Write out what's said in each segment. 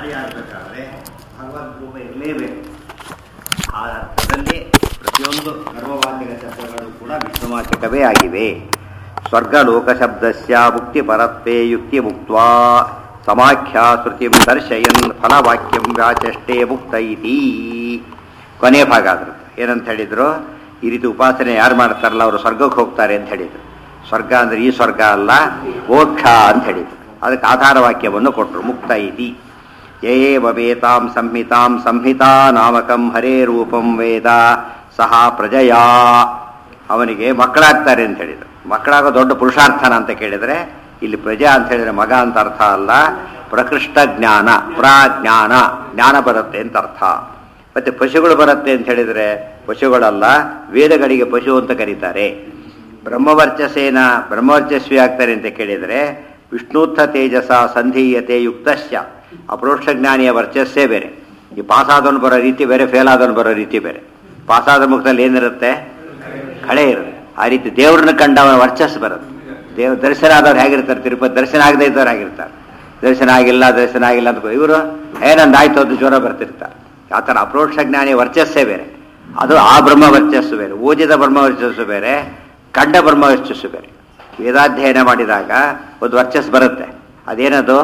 ಆಗಬೇಕಾದ್ರೆ ಭಗವದ್ ರೂಪ ಇರಲೇಬೇಕು ಆ ಅರ್ಥದಲ್ಲಿ ಪ್ರತಿಯೊಂದು ಗರ್ವವಾಚಕ ಶಬ್ದಗಳು ಕೂಡ ವಿಷ್ಣುವಾಚಕವೇ ಆಗಿವೆ ಸ್ವರ್ಗ ಲೋಕ ಶಬ್ದಸ್ಯ ಮುಕ್ತಿ ಪರತ್ವೇ ಯುಕ್ತಿ ಮುಕ್ತ್ವಾ ಸಮಾಖ್ಯ ಶ್ರುತಿಂ ದರ್ಶಯನ್ ಫಲವಾಕ್ಯಂ ವ್ಯಾಚಷ್ಟೇ ಮುಕ್ತ ಇತಿ ಕೊನೆ ಭಾಗ ಅದ್ರ ಏನಂತ ಹೇಳಿದ್ರು ಈ ರೀತಿ ಉಪಾಸನೆ ಯಾರು ಮಾಡ್ತಾರಲ್ಲ ಅವರು ಸ್ವರ್ಗಕ್ಕೆ ಹೋಗ್ತಾರೆ ಅಂತ ಹೇಳಿದ್ರು ಸ್ವರ್ಗ ಅಂದ್ರೆ ಈ ಸ್ವರ್ಗ ಅಲ್ಲ ಮೋಕ್ಷ ಅಂತ ಹೇಳಿದ್ರು ಅದಕ್ಕೆ ಆಧಾರ ವಾಕ್ಯವನ್ನು ಕೊಟ್ಟರು ಮುಕ್ತ ಇತಿ ಯೇವವೇತಾಂ ಸಂಹಿತಾಂ ಸಂಹಿತಾ ನಾಮಕಂ ಹರೇ ರೂಪಂ ವೇದ ಸಹ ಪ್ರಜಯಾ ಅವನಿಗೆ ಮಕ್ಕಳಾಗ್ತಾರೆ ಅಂತ ಹೇಳಿದ್ರು ಮಕ್ಕಳಾಗೋ ದೊಡ್ಡ ಪುರುಷಾರ್ಥನ ಅಂತ ಕೇಳಿದರೆ ಇಲ್ಲಿ ಪ್ರಜಾ ಅಂತ ಹೇಳಿದ್ರೆ ಮಗ ಅಂತ ಅರ್ಥ ಅಲ್ಲ ಪ್ರಕೃಷ್ಟ ಜ್ಞಾನ ಪ್ರಾಜ್ಞಾನ ಜ್ಞಾನ ಬರುತ್ತೆ ಅಂತ ಅರ್ಥ ಮತ್ತೆ ಪಶುಗಳು ಬರುತ್ತೆ ಅಂತ ಹೇಳಿದ್ರೆ ಪಶುಗಳಲ್ಲ ವೇದಗಳಿಗೆ ಪಶು ಅಂತ ಕರೀತಾರೆ ಬ್ರಹ್ಮವರ್ಚಸೇನ ಬ್ರಹ್ಮವರ್ಚಸ್ವಿ ಆಗ್ತಾರೆ ಅಂತ ಕೇಳಿದರೆ ವಿಷ್ಣುತ್ಥ ತೇಜಸ ಸಂಧೀಯತೆ ಯುಕ್ತಶ್ಯ ಅಪರೋಕ್ಷ ಜ್ಞಾನಿಯ ವರ್ಚಸ್ಸೇ ಬೇರೆ ಈ ಪಾಸಾದವನು ಬರೋ ರೀತಿ ಬೇರೆ ಫೇಲ್ ಆದವನು ಬರೋ ರೀತಿ ಬೇರೆ ಪಾಸಾದ ಮುಖದಲ್ಲಿ ಏನಿರುತ್ತೆ ಕಳೆ ಇರುತ್ತೆ ಆ ರೀತಿ ದೇವ್ರನ್ನ ಕಂಡವನ ವರ್ಚಸ್ಸು ಬರುತ್ತೆ ದೇವ್ ದರ್ಶನ ಆದವ್ರು ಹೇಗಿರ್ತಾರೆ ತಿರುಪತಿ ದರ್ಶನ ಆಗದೇ ಇದ್ದವ್ರು ಆಗಿರ್ತಾರೆ ದರ್ಶನ ಆಗಿಲ್ಲ ದರ್ಶನ ಆಗಿಲ್ಲ ಅಂತ ಇವರು ಏನಂದ ಆಯ್ತು ಅದು ಜ್ವರ ಬರ್ತಿರ್ತಾರೆ ಆ ಥರ ಅಪ್ರೋಕ್ಷ ಜ್ಞಾನಿ ವರ್ಚಸ್ಸೇ ಬೇರೆ ಅದು ಆ ಬ್ರಹ್ಮ ವರ್ಚಸ್ಸು ಬೇರೆ ಓದಿದ ಬ್ರಹ್ಮ ವರ್ಚಸ್ಸು ಬೇರೆ ಕಂಡ ಬ್ರಹ್ಮ ವರ್ಚಸ್ಸು ಬೇರೆ ವೇದಾಧ್ಯಯನ ಮಾಡಿದಾಗ ಒಂದು ವರ್ಚಸ್ಸು ಬರುತ್ತೆ ಅದೇನದು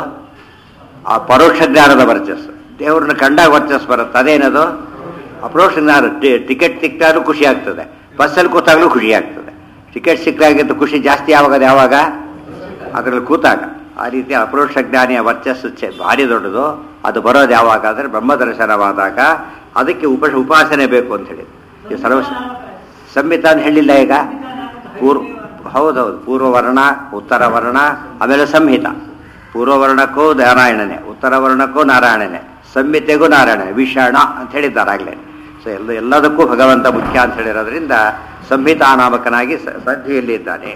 ಆ ಪರೋಕ್ಷ ಜ್ಞಾನದ ವರ್ಚಸ್ಸು ದೇವ್ರನ್ನ ಕಂಡಾಗ ವರ್ಚಸ್ಸು ಬರುತ್ತೆ ಅದೇನದು ಅಪ್ರೋಕ್ಷ ಜ್ಞಾನ ಟಿಕೆಟ್ ಸಿಕ್ಕಾದ್ರೂ ಖುಷಿ ಆಗ್ತದೆ ಬಸ್ಸಲ್ಲಿ ಕೂತಾಗಲೂ ಖುಷಿ ಆಗ್ತದೆ ಟಿಕೆಟ್ ಸಿಕ್ಕಾಗಿದ್ದು ಖುಷಿ ಜಾಸ್ತಿ ಯಾವಾಗ ಯಾವಾಗ ಅದರಲ್ಲಿ ಕೂತಾಗ ಆ ರೀತಿ ಅಪ್ರೋಕ್ಷ ಜ್ಞಾನಿಯ ವರ್ಚಸ್ಸು ಚೆ- ಭಾರಿ ದೊಡ್ಡದು ಅದು ಬರೋದು ಯಾವಾಗ ಅಂದರೆ ಬ್ರಹ್ಮದರ್ಶನವಾದಾಗ ಅದಕ್ಕೆ ಉಪ ಉಪಾಸನೆ ಬೇಕು ಅಂತ ಹೇಳಿ ಈ ಸರ್ವ ಸಂಹಿತ ಅಂತ ಹೇಳಿಲ್ಲ ಈಗ ಪೂರ್ವ ಹೌದೌದು ಪೂರ್ವ ವರ್ಣ ಉತ್ತರ ವರ್ಣ ಆಮೇಲೆ ಸಂಹಿತ ಪೂರ್ವ ವರ್ಣಕ್ಕೂ ನಾರಾಯಣನೇ ಉತ್ತರ ವರ್ಣಕ್ಕೂ ನಾರಾಯಣನೇ ಸಂಹಿತೆಗೂ ನಾರಾಯಣ ವಿಷಾಣ ಅಂತ ಹೇಳಿದ್ದಾರೆ ಆಗಲೇ ಸೊ ಎಲ್ಲ ಎಲ್ಲದಕ್ಕೂ ಭಗವಂತ ಮುಖ್ಯ ಅಂತ ಹೇಳಿರೋದ್ರಿಂದ ಸಂಹಿತಾ ನಾಮಕನಾಗಿ ಸ- ಸದ್ಧಿಯಲ್ಲಿ ಇದ್ದಾನೆ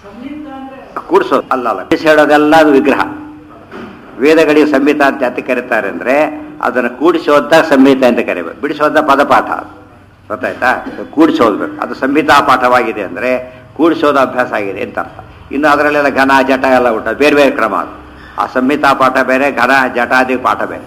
ಕೂಡಿಸೋದು ಅಲ್ಲ ಅಲ್ಲ ಕೂಡಿಸಿ ಹೇಳೋದೆಲ್ಲ ಅದು ವಿಗ್ರಹ ವೇದಗಳಿಗೆ ಸಂಹಿತ ಅಂತ ಯಾಕೆ ಕರೀತಾರೆ ಅಂದರೆ ಅದನ್ನು ಕೂಡಿಸೋದ ಸಂಹಿತ ಅಂತ ಕರಿಬೇಕು ಬಿಡಿಸೋದ ಪದಪಾಠ ಅದು. ಗೊತ್ತಾಯ್ತಾ ಕೂಡಿಸೋದ್ಬೇಕು ಅದು ಸಂಹಿತಾ ಪಾಠವಾಗಿದೆ ಅಂದರೆ ಕೂಡಿಸೋದು ಅಭ್ಯಾಸ ಆಗಿದೆ ಅಂತ ಅರ್ಥ ಇನ್ನು ಅದರಲ್ಲೆಲ್ಲ ಘನ ಜಟ ಎಲ್ಲ ಉಂಟ ಬೇರೆ ಬೇರೆ ಕ್ರಮ ಅದು ಆ ಸಂಹಿತಾ ಪಾಠ ಬೇರೆ ಘನ ಜಟಾದಿ ಪಾಠ ಬೇರೆ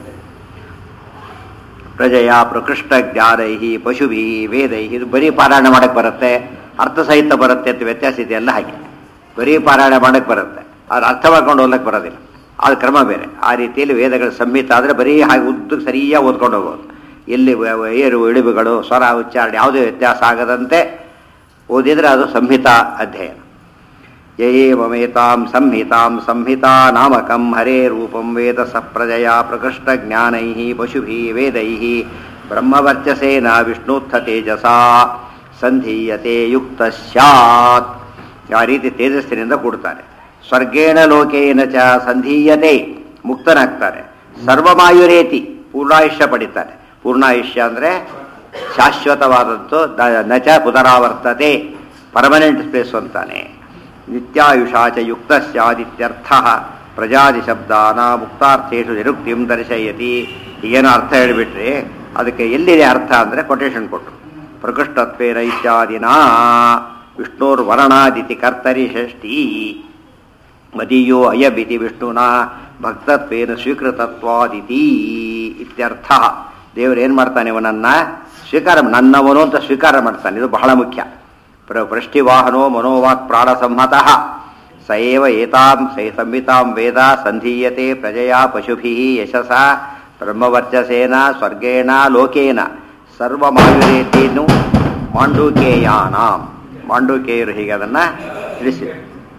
ಪ್ರಜೆಯ ಪ್ರಕೃಷ್ಟ ಜ್ಞಾನೈ ಪಶುಭಿ ವೇದೈ ಇದು ಬರೀ ಪಾರಾಯಣ ಮಾಡಕ್ಕೆ ಬರುತ್ತೆ ಅರ್ಥ ಸಹಿತ ಬರುತ್ತೆ ಅಂತ ವ್ಯತ್ಯಾಸ ಇದೆಲ್ಲ ಹಾಗೆ ಬರೀ ಪಾರಾಯಣ ಮಾಡಕ್ಕೆ ಬರುತ್ತೆ ಅದು ಅರ್ಥ ಮಾಡ್ಕೊಂಡು ಹೋಗ್ಲಕ್ಕೆ ಬರೋದಿಲ್ಲ ಅದು ಕ್ರಮ ಬೇರೆ ಆ ರೀತಿಯಲ್ಲಿ ವೇದಗಳ ಸಂಹಿತ ಆದರೆ ಬರೀ ಹಾಗೆ ಉದ್ದಕ್ಕೆ ಸರಿಯಾಗಿ ಓದ್ಕೊಂಡು ಹೋಗೋದು ಎಲ್ಲಿ ವ- ವ- ಏರು ಇಳಿವುಗಳು ಸ್ವರ ಉಚ್ಚಾರಣೆ ಯಾವುದೇ ವ್ಯತ್ಯಾಸ ಆಗದಂತೆ ಓದಿದರೆ ಅದು ಸಂಹಿತಾ ಅಧ್ಯಯನ ಯೇವಮೇತಾಂ ಸಂಹಿತಾಂ ಸಂಹಿತಾ ನಾಮಕಂ ಹರೇ ರೂಪಂ ವೇದ ಸ ಪ್ರಜಯ ಪ್ರಕೃಷ್ಟ ಜ್ಞಾನೈ ಪಶುಭಿ ವೇದೈ ಬ್ರಹ್ಮವರ್ಚಸೇನ ವಿಷ್ಣುತ್ಥ ತೇಜಸಾ ಸಂಧೀಯತೆ ಯುಕ್ತ ಸ್ಯಾತ್ ಆ ರೀತಿ ತೇಜಸ್ಸಿನಿಂದ ಕೂಡ್ತಾನೆ ಸ್ವರ್ಗೇಣ ಲೋಕೇನ ಚ ಸಂಧೀಯತೆ ಮುಕ್ತನಾಗ್ತಾನೆ ಸರ್ವಮಾಯುರೇತಿ ಪೂರ್ಣಾಯುಷ್ಯ ಪಡಿತಾನೆ ಪೂರ್ಣಾಯುಷ್ಯ ಅಂದರೆ ಶಾಶ್ವತವಾದದ್ದು ದ- ನಚ ಪುನರಾವರ್ತತೆ ಪರ್ಮನೆಂಟ್ ಸ್ಪೇಸ್ ಅಂತಾನೆ ನಿತ್ಯಾಯುಷಾಚ ಯುಕ್ತ ಸ್ಯಾದಿತ್ಯರ್ಥ ಪ್ರಜಾದಿ ಶಬ್ದಾನ ಮುಕ್ತಾರ್ಥೇಶು ನಿರುಕ್ತಿಂ ದರ್ಶಯತಿ ಈಗೇನೋ ಅರ್ಥ ಹೇಳಿಬಿಟ್ರೆ ಅದಕ್ಕೆ ಎಲ್ಲಿದೆ ಅರ್ಥ ಅಂದರೆ ಕೊಟೇಶನ್ ಕೊಟ್ಟರು ಪ್ರಕೃಷ್ಟತ್ವೇನ ಇತ್ಯಾದಿನ ವಿಷ್ಣುರ್ ವರ್ಣಾದಿತಿ ಕರ್ತರಿ ಷಷ್ಠಿ ಮದೀಯೋ ಅಯಬಿತಿ ವಿಷ್ಣುನ ಭಕ್ತತ್ವೇನ ಸ್ವೀಕೃತತ್ವಾದಿತಿ ಇತ್ಯರ್ಥ ದೇವರು ಏನು ಮಾಡ್ತಾನೆ ಇವನನ್ನ ಸ್ವೀಕಾರ ನನ್ನವನು ಅಂತ ಸ್ವೀಕಾರ ಮಾಡ್ತಾನೆ ಇದು ಬಹಳ ಮುಖ್ಯ ಪ್ರ ಪೃಷ್ಟಿವಾಹನೋ ಮನೋವಾಕ್ ಪ್ರಾಣ ಸಂಹತಃ ಸ ಏವ ಏತಾಂ ಸೈ ಸಂಹಿತಾಂ ವೇದ ಸಂಧೀಯತೆ ಪ್ರಜೆಯ ಪಶುಭಿ ಯಶಸ ಬ್ರಹ್ಮವರ್ಚಸೇನ ಸ್ವರ್ಗೇಣ ಲೋಕೇನ ಸರ್ವಮಾಯುರೇತೇನು ಮಾಂಡೂಕೇಯಾನಾಂ ಮಾಂಡೂಕೇಯರು ಹೀಗೆ ಅದನ್ನು ತಿಳಿಸಿದರು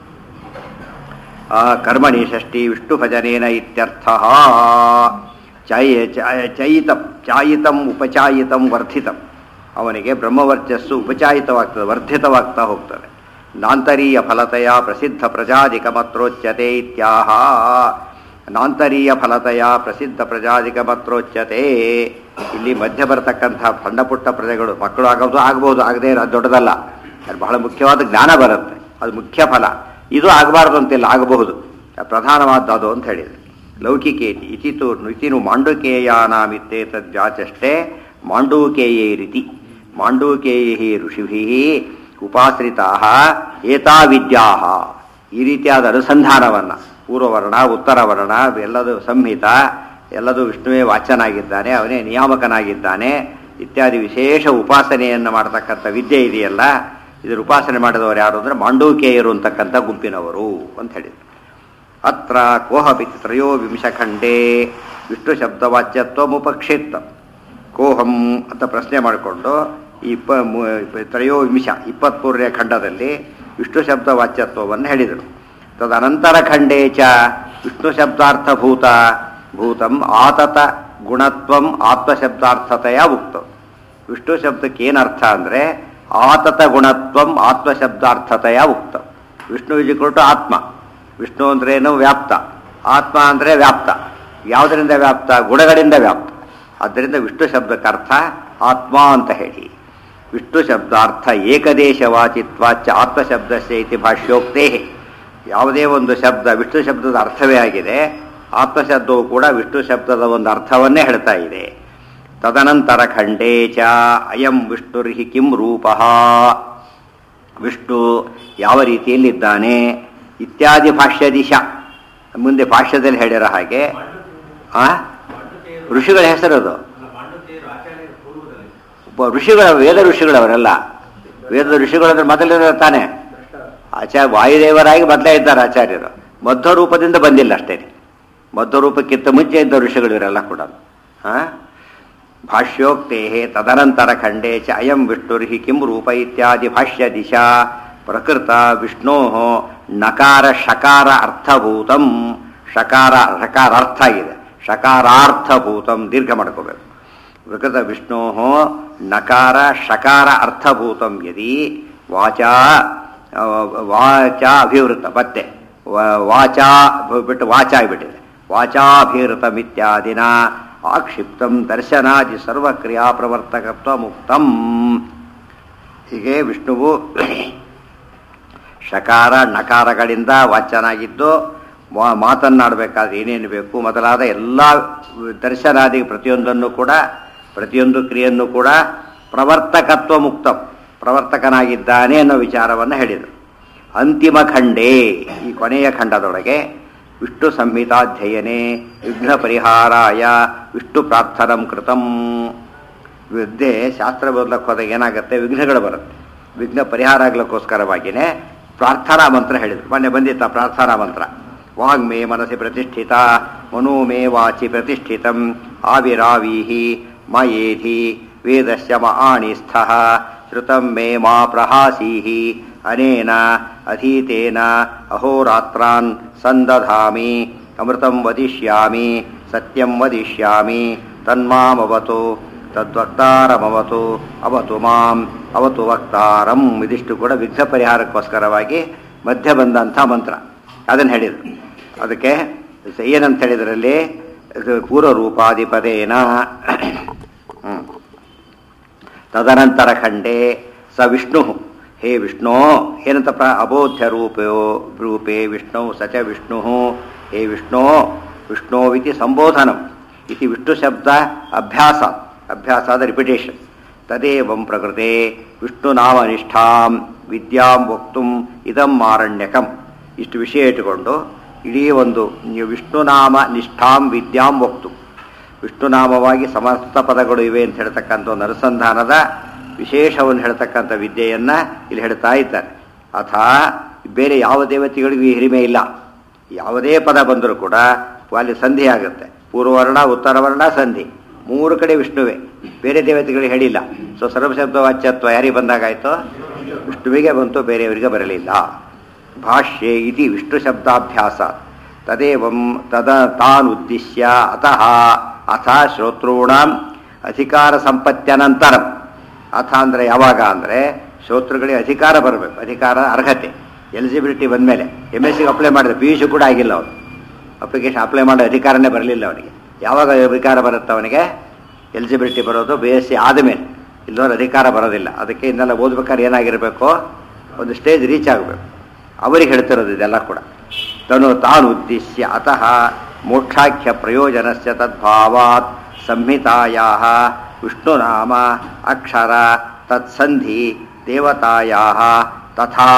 ಆ ಕರ್ಮಣಿ ಷಷ್ಠಿ ವಿಷ್ಣು ಭಜನೇನ ಇತ್ಯರ್ಥ ಚೈ ಚ- ಚಯಿತಂ ಚಾಯಿತಂ ಉಪಚಾಯಿತಂ ವರ್ಧಿತಂ ಅವನಿಗೆ ಬ್ರಹ್ಮವರ್ಚಸ್ಸು ಉಪಚಾಯಿತವಾಗ್ತದೆ ವರ್ಧಿತವಾಗ್ತಾ ಹೋಗ್ತದೆ ನಾಂತರೀಯ ಫಲತೆಯ ಪ್ರಸಿದ್ಧ ಪ್ರಜಾಧಿಕಮತ್ರೋಚ್ಯತೆ ಇತ್ಯಾಹ ನಾಂತರೀಯ ಫಲತೆಯ ಪ್ರಸಿದ್ಧ ಪ್ರಜಾಧಿಕಮತ್ರೋಚ್ಯತೆ ಇಲ್ಲಿ ಮಧ್ಯ ಬರತಕ್ಕಂಥ ಸಣ್ಣ ಪುಟ್ಟ ಪ್ರಜೆಗಳು ಮಕ್ಕಳು ಆಗೋದು ಆಗ್ಬೋದು ಆಗದೇ ಇರೋ ದೊಡ್ಡದಲ್ಲ ಅದು ಬಹಳ ಮುಖ್ಯವಾದ ಜ್ಞಾನ ಬರುತ್ತೆ ಅದು ಮುಖ್ಯ ಫಲ ಇದು ಆಗಬಾರ್ದು ಅಂತಿಲ್ಲ ಆಗಬಹುದು ಪ್ರಧಾನವಾದ್ದು ಅದು ಅಂತ ಹೇಳಿದೆ ಲೌಕಿಕೇತಿ ಇತಿತು ಇತಿನು ಮಾಂಡುಕೇಯಾನಾಮಿತ್ತೇ ತದ್ವ್ಯಾಚಷ್ಟೇ ಮಾಂಡೂಕೇಯೇ ರೀತಿ ಮಾಂಡೂಕೇಯ ಋಷಿಭಿ ಉಪಾಶ್ರಿತಾ ಏತಾ ವಿದ್ಯಾ ಈ ರೀತಿಯಾದ ಅನುಸಂಧಾನವನ್ನು ಪೂರ್ವವರ್ಣ ಉತ್ತರ ವರ್ಣ ಎಲ್ಲದು ಸಂಹಿತ ಎಲ್ಲದೂ ವಿಷ್ಣುವೇ ವಾಚನಾಗಿದ್ದಾನೆ ಅವನೇ ನಿಯಾಮಕನಾಗಿದ್ದಾನೆ ಇತ್ಯಾದಿ ವಿಶೇಷ ಉಪಾಸನೆಯನ್ನು ಮಾಡತಕ್ಕಂಥ ವಿದ್ಯೆ ಇದೆಯಲ್ಲ ಇದರ ಉಪಾಸನೆ ಮಾಡಿದವರು ಯಾರು ಅಂದರೆ ಮಾಂಡೂಕೇಯರು ಅಂತಕ್ಕಂಥ ಗುಂಪಿನವರು ಅಂತ ಹೇಳಿದರು ಅತ್ರ ಕೋಹಪಿ ತ್ರಯೋವಿಂಶಖಂಡೇ ವಿಷ್ಣು ಶಬ್ದವಾಚ್ಯತ್ವಮುಪಕ್ಷೇತ್ತ ಕೋಹಂ ಅಂತ ಪ್ರಶ್ನೆ ಮಾಡಿಕೊಂಡು ಈ ಇಪ್ಪ ಮು- ತ್ರಯೋವಿಂಶ ಇಪ್ಪತ್ಮೂರನೇ ಖಂಡದಲ್ಲಿ ವಿಷ್ಣು ಶಬ್ದ ವಾಚ್ಯತ್ವವನ್ನು ಹೇಳಿದರು ತದನಂತರ ಖಂಡೇ ಚ ವಿಷ್ಣು ಶಬ್ದಾರ್ಥಭೂತ ಭೂತಂ ಆತತ ಗುಣತ್ವಂ ಆತ್ಮಶಬ್ದಾರ್ಥತೆಯ ಉಕ್ತ ವಿಷ್ಣು ಶಬ್ದಕ್ಕೆ ಏನರ್ಥ ಅಂದರೆ ಆತತ ಗುಣತ್ವಂ ಆತ್ಮಶಬ್ದಾರ್ಥತೆಯ ಉಕ್ತ ವಿಷ್ಣು ಇಜಿಕೊಟ್ಟು ಆತ್ಮ ವಿಷ್ಣು ಅಂದ್ರೇನು ವ್ಯಾಪ್ತ ಆತ್ಮ ಅಂದರೆ ವ್ಯಾಪ್ತ ಯಾವುದರಿಂದ ವ್ಯಾಪ್ತ ಗುಣಗಳಿಂದ ವ್ಯಾಪ್ತ ಆದ್ದರಿಂದ ವಿಷ್ಣು ಶಬ್ದಕ್ಕೆ ಅರ್ಥ ಆತ್ಮ ಅಂತ ಹೇಳಿ ವಿಷ್ಣು ಶಬ್ದಾರ್ಥ ಏಕದೇಶವಾಚಿತ್ವಾಚ ಆತ್ಮಶಬ್ದಸ್ಯ ಇತಿ ಭಾಷ್ಯೋಕ್ತೇ ಯಾವುದೇ ಒಂದು ಶಬ್ದ ವಿಷ್ಣು ಶಬ್ದದ ಅರ್ಥವೇ ಆಗಿದೆ ಆತ್ಮಶಬ್ದವು ಕೂಡ ವಿಷ್ಣು ಶಬ್ದದ ಒಂದು ಅರ್ಥವನ್ನೇ ಹೇಳ್ತಾ ಇದೆ ತದನಂತರ ಖಂಡೇ ಚ ಅಯಂ ವಿಷ್ಣುರ್ಹಿ ಕಿಂ ರೂಪ ವಿಷ್ಣು ಯಾವ ರೀತಿಯಲ್ಲಿದ್ದಾನೆ ಇತ್ಯಾದಿ ಭಾಷ್ಯ ದಿಶಾ ಮುಂದೆ ಭಾಷ್ಯದಲ್ಲಿ ಹೇಳಿರೋ ಹಾಗೆ ಆ ಋಷಿಗಳ ಹೆಸರದು ಒಬ್ಬ ಋಷಿಗಳ ವೇದ ಋಷಿಗಳವರೆಲ್ಲ ವೇದ ಋಷಿಗಳು ಅಂದ್ರೆ ಮೊದಲಿರೋ ತಾನೆ ಆಚಾರ್ಯ ವಾಯುದೇವರಾಗಿ ಮೊದಲೇ ಇದ್ದಾರೆ ಆಚಾರ್ಯರು ಮಧ್ವ ರೂಪದಿಂದ ಬಂದಿಲ್ಲ ಅಷ್ಟೇ ಮಧ್ವ ರೂಪಕ್ಕಿಂತ ಮುಂಚೆ ಇದ್ದ ಋಷಿಗಳು ಇವರೆಲ್ಲ ಕೂಡ ಆ? ಭಾಷ್ಯೋಕ್ತೆ ತದನಂತರ ಖಂಡೇ ಚ ಅಯಂ ವಿಷ್ಣುರ್ಹಿ ಕಿಂ ರೂಪ ಇತ್ಯಾದಿ ಭಾಷ್ಯ ದಿಶಾ ಪ್ರಕೃತ ವಿಷ್ಣೋ ನಕಾರ ಶಕಾರ ಅರ್ಥಭೂತಂ ಶಕಾರ ಶಕಾರ ಅರ್ಥ ಆಗಿದೆ ಶಕಾರಾರ್ಥಭೂತಂ ದೀರ್ಘ ಮಾಡ್ಕೋಬೇಕು ಪ್ರಕೃತ ವಿಷ್ಣೋ ನಕಾರ ಶಕಾರ ಅರ್ಥಭೂತಂ ಯದಿ ವಾಚಾ ಆ, ವಾಚಾ ಅಭಿವೃತ ಮತ್ತೆ ವ- ವಾಚಾ ಬಿಟ್ಟು ವಾಚ ಆಗಿಬಿಟ್ಟಿದೆ ವಾಚಾಭಿವೃತಮಿತ್ಯಾದಿನ ಆಕ್ಷಿಪ್ತಂ ದರ್ಶನಾದಿ ಸರ್ವಕ್ರಿಯಾ ಪ್ರವರ್ತಕತ್ವ ಮುಕ್ತಂ ಹೀಗೆ ವಿಷ್ಣುವು ಶಕಾರ ನಕಾರಗಳಿಂದ ವಾಚನಾಗಿದ್ದು ಮಾ- ಮಾತನ್ನಾಡಬೇಕಾದ್ರೆ ಏನೇನು ಬೇಕು ಮೊದಲಾದ ಎಲ್ಲ ದರ್ಶನಾದಿ ಪ್ರತಿಯೊಂದನ್ನು ಕೂಡ ಪ್ರತಿಯೊಂದು ಕ್ರಿಯೆಯನ್ನು ಕೂಡ ಪ್ರವರ್ತಕತ್ವ ಮುಕ್ತ ಪ್ರವರ್ತಕನಾಗಿದ್ದಾನೆ ಅನ್ನೋ ವಿಚಾರವನ್ನು ಹೇಳಿದರು ಅಂತಿಮ ಖಂಡೇ ಈ ಕೊನೆಯ ಖಂಡದೊಳಗೆ ವಿಷ್ಣು ಸಂಹಿತಾಧ್ಯಯನೆ ವಿಘ್ನ ಪರಿಹಾರಾಯ ವಿಷ್ಣು ಪ್ರಾರ್ಥನಂ ಕೃತಂ ವಿದ್ಯೆ ಶಾಸ್ತ್ರ ಓದ್ಲಕ್ಕೆ ಹೋದಾಗ ಏನಾಗುತ್ತೆ ವಿಘ್ನಗಳು ಬರುತ್ತೆ ವಿಘ್ನ ಪರಿಹಾರ ಆಗ್ಲಿಕ್ಕೋಸ್ಕರವಾಗಿಯೇ ಪ್ರಾರ್ಥನಾ ಮಂತ್ರ ಹೇಳಿದರು ಮೊನ್ನೆ ಬಂದಿತ್ತ ಪ್ರಾರ್ಥನಾ ಮಂತ್ರ ವಾಗ್ಮೇ ಮನಸ್ಸಿ ಪ್ರತಿಷ್ಠಿತ ಮನೋ ಮೇ ವಾಚಿ ಪ್ರತಿಷ್ಠಿತಂ ಆವಿರಾವೀಹಿ ಮಯೇಧಿ ವೇದಸ್ಯ ಮಹಾಣಿಸ್ಥ ಶ್ರುತಂ ಮೇ ಮಾ ಪ್ರಹಾಸೀಹಿ ಅನೇನ ಅಧೀತೇನ ಅಹೋರಾತ್ರಾನ್ ಸಂದಧಾಮಿ ಅಮೃತಂ ವದಿಷ್ಯಾಮಿ ಸತ್ಯಂ ವದಿಷ್ಯಾಮಿ ತನ್ಮಾಮವತು ತದ್ವಕ್ತಾರಮವತು ಅವತು ಮಾಂ ಅವತು ವಕ್ತಾರಂ ಇದಿಷ್ಟು ಕೂಡ ವಿಘ್ನ ಪರಿಹಾರಕ್ಕೋಸ್ಕರವಾಗಿ ಮಧ್ಯ ಬಂದಂಥ ಮಂತ್ರ ಅದನ್ನು ಹೇಳಿದರು ಅದಕ್ಕೆ ಏನಂತ ಹೇಳಿದ್ರಲ್ಲಿ ಇದು ಪೂರ್ವರೂಪಾಧಿಪದೇನ ಹ್ಮ್. ತದನಂತರ ಖಂಡೇ ಸ ವಿಷ್ಣು ಹೇ ವಿಷ್ಣು ಏನಂತ ಪ್ರ ಅಬೋಧ್ಯ ರೂಪೋ ರೂಪೇ ವಿಷ್ಣು ಸ ಚ ವಿಷ್ಣು ಹೇ ವಿಷ್ಣು ವಿಷ್ಣೋವಿತಿ ಸಂಬೋಧನಂ ಇತಿ ವಿಷ್ಣು ಶಬ್ದ ಅಭ್ಯಾಸ ಅಭ್ಯಾಸ ಆದ ರಿಪಿಟೇಷನ್ ತದೇವಂ ಪ್ರಕೃತೆ ವಿಷ್ಣುನಾಮನಿಷ್ಠಾಂ ವಿದ್ಯಾಂ ವಕ್ತುಂ ಇದಂ ಮಾರಣ್ಯಕಂ ಇಷ್ಟು ವಿಷಯ ಇಟ್ಟುಕೊಂಡು ಇಡೀ ಒಂದು ವಿಷ್ಣುನಾಮ ನಿಷ್ಠಾಂ ವಿದ್ಯಾಂ ವಕ್ತು ವಿಷ್ಣುನಾಮವಾಗಿ ಸಮಸ್ತ ಪದಗಳು ಇವೆ ಅಂತ ಹೇಳ್ತಕ್ಕಂಥ ಒಂದು ಅನುಸಂಧಾನದ ವಿಶೇಷವನ್ನು ಹೇಳ್ತಕ್ಕಂಥ ವಿದ್ಯೆಯನ್ನ ಇಲ್ಲಿ ಹೇಳ್ತಾ ಇದ್ದಾರೆ ಅಥ ಬೇರೆ ಯಾವ ದೇವತೆಗಳಿಗೂ ಈ ಹಿರಿಮೆ ಇಲ್ಲ ಯಾವುದೇ ಪದ ಬಂದರೂ ಕೂಡ ಅಲ್ಲಿ ಸಂಧಿ ಆಗುತ್ತೆ ಪೂರ್ವವರ್ಣ ಉತ್ತರವರ್ಣ ಸಂಧಿ ಮೂರು ಕಡೆ ವಿಷ್ಣುವೆ ಬೇರೆ ದೇವತೆಗಳಿಗೆ ಹೇಳಿಲ್ಲ ಸೊ ಸರ್ವಶಬ್ದ ವಾಚ್ಯತ್ವ ಯಾರಿಗೆ ಬಂದಾಗಾಯ್ತು ವಿಷ್ಣುವಿಗೆ ಬಂತು ಬೇರೆಯವರಿಗೆ ಬರಲಿಲ್ಲ ಭಾಷ್ಯೆ ಇತಿ ವಿಷ್ಣು ಶಬ್ದಾಭ್ಯಾಸ ತದೇವಂ ತದ ತಾನುದ್ದೇಶ್ಯ ಅತಃ ಅಥ ಶ್ರೋತॄಣಾಂ ಅಧಿಕಾರ ಸಂಪತ್ತ್ಯನಂತರಂ ಅಥ ಅಂದರೆ ಯಾವಾಗ ಅಂದರೆ ಶ್ರೋತೃಗಳಿಗೆ ಅಧಿಕಾರ ಬರಬೇಕು ಅಧಿಕಾರ ಅರ್ಹತೆ ಎಲಿಜಿಬಿಲಿಟಿ ಬಂದಮೇಲೆ ಎಮ್ ಎಸ್ ಸಿಗೆ ಅಪ್ಲೈ ಮಾಡಿದ್ರೆ ಪಿ ಯು ಸಿ ಕೂಡ ಆಗಿಲ್ಲ ಅವನು ಅಪ್ಲಿಕೇಶನ್ ಅಪ್ಲೈ ಮಾಡೋ ಅಧಿಕಾರನೇ ಬರಲಿಲ್ಲ ಅವನಿಗೆ ಯಾವಾಗ ಅಧಿಕಾರ ಬರುತ್ತೆ ಅವನಿಗೆ ಎಲಿಜಿಬಿಲಿಟಿ ಬರೋದು ಬಿ ಎಸ್ ಸಿ ಆದಮೇಲೆ ಇಲ್ಲದವ್ರ ಅಧಿಕಾರ ಬರೋದಿಲ್ಲ ಅದಕ್ಕೆ ಇನ್ನೆಲ್ಲ ಓದ್ಬೇಕಾದ್ರೆ ಏನಾಗಿರಬೇಕು ಒಂದು ಸ್ಟೇಜ್ ರೀಚ್ ಆಗಬೇಕು ಅವರಿಗೆ ಹೇಳ್ತಿರೋದು ಇದೆಲ್ಲ ಕೂಡ ತನು ತಾನು ಉದ್ದೇಶ್ಯ ಅತಃ ಮೋಕ್ಷಾಖ್ಯ ಪ್ರಯೋಜನಸ್ಯ ತದ್ಭಾವಾತ್ ಸಂಹಿತಾಯಾ ವಿಷ್ಣುನಾಮ ಅಕ್ಷರ ತತ್ಸಂಧಿ ದೇವತಾಯಾ ತಥಾ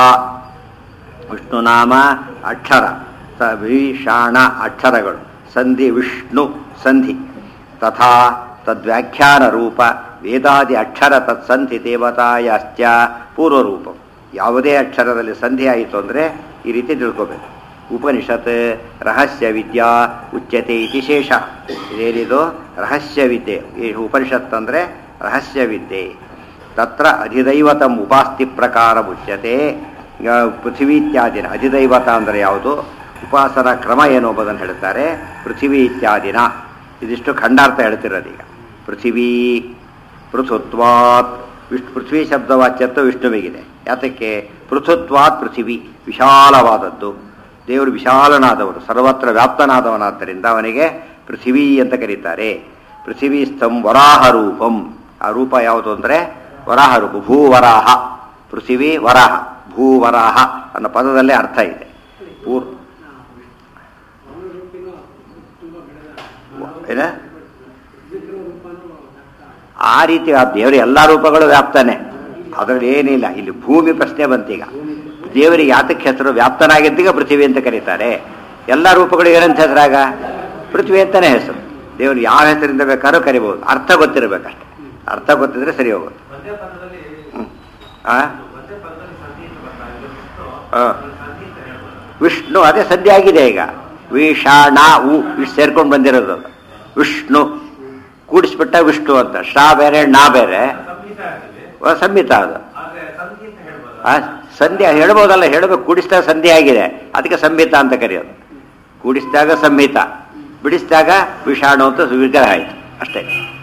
ವಿಷ್ಣುನಾಮ ಅಕ್ಷರ ಸ ವಿಷಾಣ ಅಕ್ಷರಗಳು ಸಂಧಿ ವಿಷ್ಣು ಸಂಧಿ ತಥಾ ತದ್ವ್ಯಾಖ್ಯಾನ ರೂಪ ವೇದಾದಿ ಅಕ್ಷರ ತತ್ಸಂಧಿ ದೇವತಾಯಶ್ಚ ಪೂರ್ವರೂಪ ಯಾವುದೇ ಅಕ್ಷರದಲ್ಲಿ ಸಂಧಿ ಆಯಿತು ಅಂದರೆ ಈ ರೀತಿ ತಿಳ್ಕೋಬೇಕು ಉಪನಿಷತ್ ರಹಸ್ಯ ವಿದ್ಯಾ ಉಚ್ಯತೆ ಇತಿ ಶೇಷ ಇದೇನಿದು ರಹಸ್ಯ ವಿದ್ಯೆ ಈ ಉಪನಿಷತ್ ಅಂದರೆ ರಹಸ್ಯ ವಿದ್ಯೆ ತತ್ರ ಅಧಿದೈವತಂ ಉಪಾಸ್ತಿ ಪ್ರಕಾರ ಮುಚ್ಯತೆ ಈಗ ಪೃಥ್ವಿ ಇತ್ಯಾದಿನ ಅಧಿದೈವತ ಅಂದರೆ ಯಾವುದು ಉಪಾಸನಾ ಕ್ರಮ ಏನು ಎಂಬುದನ್ನು ಹೇಳ್ತಾರೆ ಪೃಥ್ವಿ ಇತ್ಯಾದಿನ ಇದಿಷ್ಟು ಖಂಡಾರ್ಥ ಹೇಳ್ತಿರೋದೀಗ ಪೃಥ್ವಿ ಪೃಥುತ್ವಾತ್ ವಿಷ್ಣು ಪೃಥ್ವಿ ಶಬ್ದವಾಚ್ಯತ್ವ ವಿಷ್ಣುವಿಗಿದೆ ಯಾತಕ್ಕೆ ಪೃಥುತ್ವಾತ್ ಪೃಥಿವಿ ವಿಶಾಲವಾದದ್ದು ದೇವರು ವಿಶಾಲನಾದವರು ಸರ್ವತ್ರ ವ್ಯಾಪ್ತನಾದವನಾದ್ದರಿಂದ ಅವನಿಗೆ ಪೃಥಿವಿ ಅಂತ ಕರೀತಾರೆ ಪೃಥಿವಿ ಸ್ಥಂ ವರಾಹ ರೂಪಂ ಆ ರೂಪ ಯಾವುದು ಅಂದರೆ ವರಾಹ ರೂಪ ಭೂವರಾಹ ಪೃಥಿವಿ ವರಾಹ ಭೂವರಾಹ ಅನ್ನೋ ಪದದಲ್ಲೇ ಅರ್ಥ ಇದೆ ಪೂರ್ ಏನ ಆ ರೀತಿ ಆ ದೇವರ ಎಲ್ಲ ರೂಪಗಳು ವ್ಯಾಪ್ತಾನೆ ಅದರಲ್ಲಿ ಏನಿಲ್ಲ ಇಲ್ಲಿ ಭೂಮಿ ಪ್ರಶ್ನೆ ಬಂತೀಗ ದೇವರಿಗೆ ಯಾತಕ್ಕೆ ಹೆಸರು ವ್ಯಾಪ್ತನಾಗಿದ್ದೀಗ ಪೃಥ್ವಿ ಅಂತ ಕರೀತಾರೆ ಎಲ್ಲ ರೂಪಗಳು ಏನಂತ ಹೆಸರಾಗ ಪೃಥ್ವಿ ಅಂತಾನೆ ಹೆಸರು ದೇವರು ಯಾವ ಹೆಸರಿಂದ ಬೇಕಾದ್ರೂ ಕರಿಬಹುದು ಅರ್ಥ ಗೊತ್ತಿರಬೇಕಷ್ಟೆ ಅರ್ಥ ಗೊತ್ತಿದ್ರೆ ಸರಿ ಹೋಗುತ್ತೆ ಒಂದೇ ಪದದಲ್ಲಿ ಹ್ಮ್. ಆ? ಒಂದೇ ಪದದಲ್ಲಿ ಸಂಧಿ ಅಂತ ಬರ್ತಾ ಇದೆ ವಿಷ್ಣು ಆ. ಅದನ್ನ ಸಂಧಿ ಅಂತ ಹೇಳ್ಬೋದು ವಿಷ್ಣು ಅದೇ ಸದ್ಯ ಆಗಿದೆ ಈಗ ವಿಷಾಣ ಉ ಇಷ್ಟು ಸೇರ್ಕೊಂಡು ಬಂದಿರೋದು ಅದು. ವಿಷ್ಣು ಕೂಡಿಸ್ಬಿಟ್ಟ ವಿಷ್ಣು ಅಂತ ಶಾ ಬೇರೆ ನಾ ಬೇರೆ ಸಂಹಿತ ಆಗಿದೆ ಆ, ಸಂಹಿತ ಅದು ಆದ್ರೆ ಸಂಧಿ ಅಂತ ಹೇಳ್ಬೋದು ಆ, ಸಂಧ್ಯಾ ಹೇಳ್ಬೋದಲ್ಲ ಹೇಳಬೇಕು ಕೂಡಿಸಿದಾಗ ಸಂಧಿ ಆಗಿದೆ ಅದಕ್ಕೆ ಸಂಹಿತ ಅಂತ ಕರೆಯೋದು ಕೂಡಿಸಿದಾಗ ಸಂಹಿತ ಬಿಡಿಸಿದಾಗ ವಿಷಾಣು ಅಂತ ವಿಗ್ರಹ ಆಯಿತು ಅಷ್ಟೇ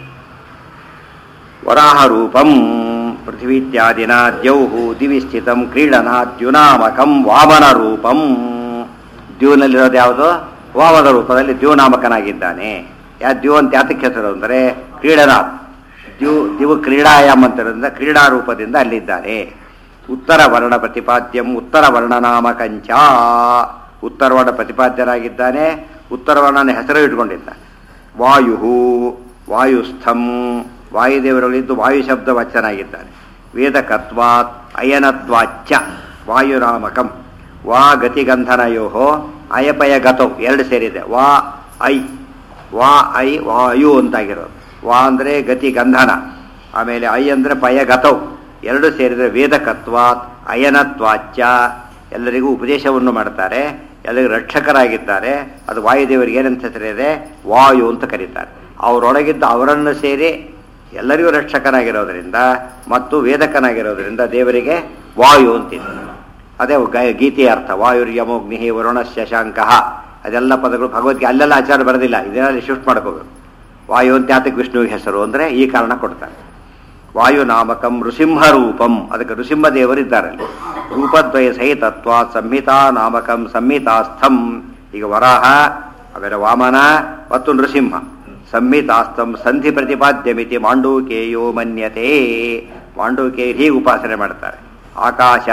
ವರಾಹ ರೂಪಂ ಪೃಥ್ವೀತ್ಯಾದಿನ ದ್ಯೌಹು ದಿವಿ ಸ್ಥಿತಂ ಕ್ರೀಡನಾದ್ಯುನಾಮಕಂ ವಾಮನ ರೂಪಂ ದ್ಯೂನಲ್ಲಿರೋದು ಯಾವುದು ವಾಮನ ರೂಪದಲ್ಲಿ ದ್ಯೂನಾಮಕನಾಗಿದ್ದಾನೆ ಯಾ ದ್ಯೂ ಅಂತ ಯಾತಕ್ಕೆ ಹೆಸರು ಅಂದರೆ ಕ್ರೀಡನಾಥ್ ದ್ಯೂ ದಿವು ಕ್ರೀಡಾಯಾಮ್ ಅಂತಿರೋದ್ರಿಂದ ಕ್ರೀಡಾ ರೂಪದಿಂದ ಅಲ್ಲಿದ್ದಾನೆ ಉತ್ತರ ವರ್ಣ ಪ್ರತಿಪಾದ್ಯಂ ಉತ್ತರ ವರ್ಣನಾಮಕಂಚ ಉತ್ತರ ವರ್ಣ ಪ್ರತಿಪಾದ್ಯನಾಗಿದ್ದಾನೆ ಉತ್ತರ ವರ್ಣನ ಹೆಸರು ಇಟ್ಕೊಂಡಿದ್ದ ವಾಯು ವಾಯುಸ್ಥಂ ವಾಯುದೇವರುಗಳಿದ್ದು ವಾಯು ಶಬ್ದ ವಚನಾಗಿದ್ದಾನೆ ವೇದಕತ್ವಾತ್ ಅಯನತ್ವಾಚ್ಚ ವಾಯುನಾಮಕಂ ವಾ ಗತಿಗಂಧನಯೋ ಅಯಪಯ ಗತೌ ಎರಡು ಸೇರಿದೆ ವಾ ಐ ವಾ ಐ ವಾಯು ಅಂತಾಗಿರೋದು ವಾ ಅಂದರೆ ಗತಿ ಗಂಧನ ಆಮೇಲೆ ಐ ಅಂದರೆ ಪಯ ಗತೌ ಎರಡು ಸೇರಿದರೆ ವೇದಕತ್ವಾತ್ ಅಯನತ್ವಾಚ್ಚ ಎಲ್ಲರಿಗೂ ಉಪದೇಶವನ್ನು ಮಾಡ್ತಾರೆ ಎಲ್ಲರಿಗೂ ರಕ್ಷಕರಾಗಿದ್ದಾರೆ ಅದು ವಾಯುದೇವರಿಗೆ ಏನಂತ ಹೆಸರಿದೆ ವಾಯು ಅಂತ ಕರೀತಾರೆ ಅವರೊಳಗಿದ್ದ ಅವರನ್ನು ಸೇರಿ ಎಲ್ಲರಿಗೂ ರಕ್ಷಕನಾಗಿರೋದ್ರಿಂದ ಮತ್ತು ವೇದಕನಾಗಿರೋದ್ರಿಂದ ದೇವರಿಗೆ ವಾಯು ಅಂತಿದೆ ಅದೇ ಗ- ಗೀತೆಯ ಅರ್ಥ ವಾಯುರ್ಯಮೋಗ್ನಿ ವರುಣ ಶಶಾಂಕ ಅದೆಲ್ಲ ಪದಗಳು ಭಗವದ್ಗೀತೆ ಅಲ್ಲೆಲ್ಲ ಆಚಾರ ಬರೋದಿಲ್ಲ ಇದರಲ್ಲಿ ಶಿಫ್ಟ್ ಮಾಡ್ಕೋಬೇಕು ವಾಯು ಅಂತ ಯಾತಕ್ಕೆ ವಿಷ್ಣುವಿಗೆ ಹೆಸರು ಅಂದರೆ ಈ ಕಾರಣ ಕೊಡ್ತಾರೆ ವಾಯುನಾಮಕಂ ನೃಸಿಂಹ ರೂಪಂ ಅದಕ್ಕೆ ನೃಸಿಂಹ ದೇವರಿದ್ದಾರೆ ಅಲ್ಲಿ ರೂಪದ್ವಯ ಸಹಿತತ್ವ ಸಂಹಿತಾ ನಾಮಕಂ ಸಂಹಿತಾಸ್ಥಂ ಈಗ ವರಾಹ ಆಮೇಲೆ ವಾಮನ ಮತ್ತು ನೃಸಿಂಹ ಸಂಹಿತಾಸ್ಥಂ ಸಂಧಿ ಪ್ರತಿಪಾದ್ಯಮಿತಿ ಮಾಂಡೂಕೇಯೋ ಮನ್ಯತೆ ಮಾಂಡೂಕೇಯ ಹೀಗೆ ಉಪಾಸನೆ ಮಾಡ್ತಾರೆ ಆಕಾಶ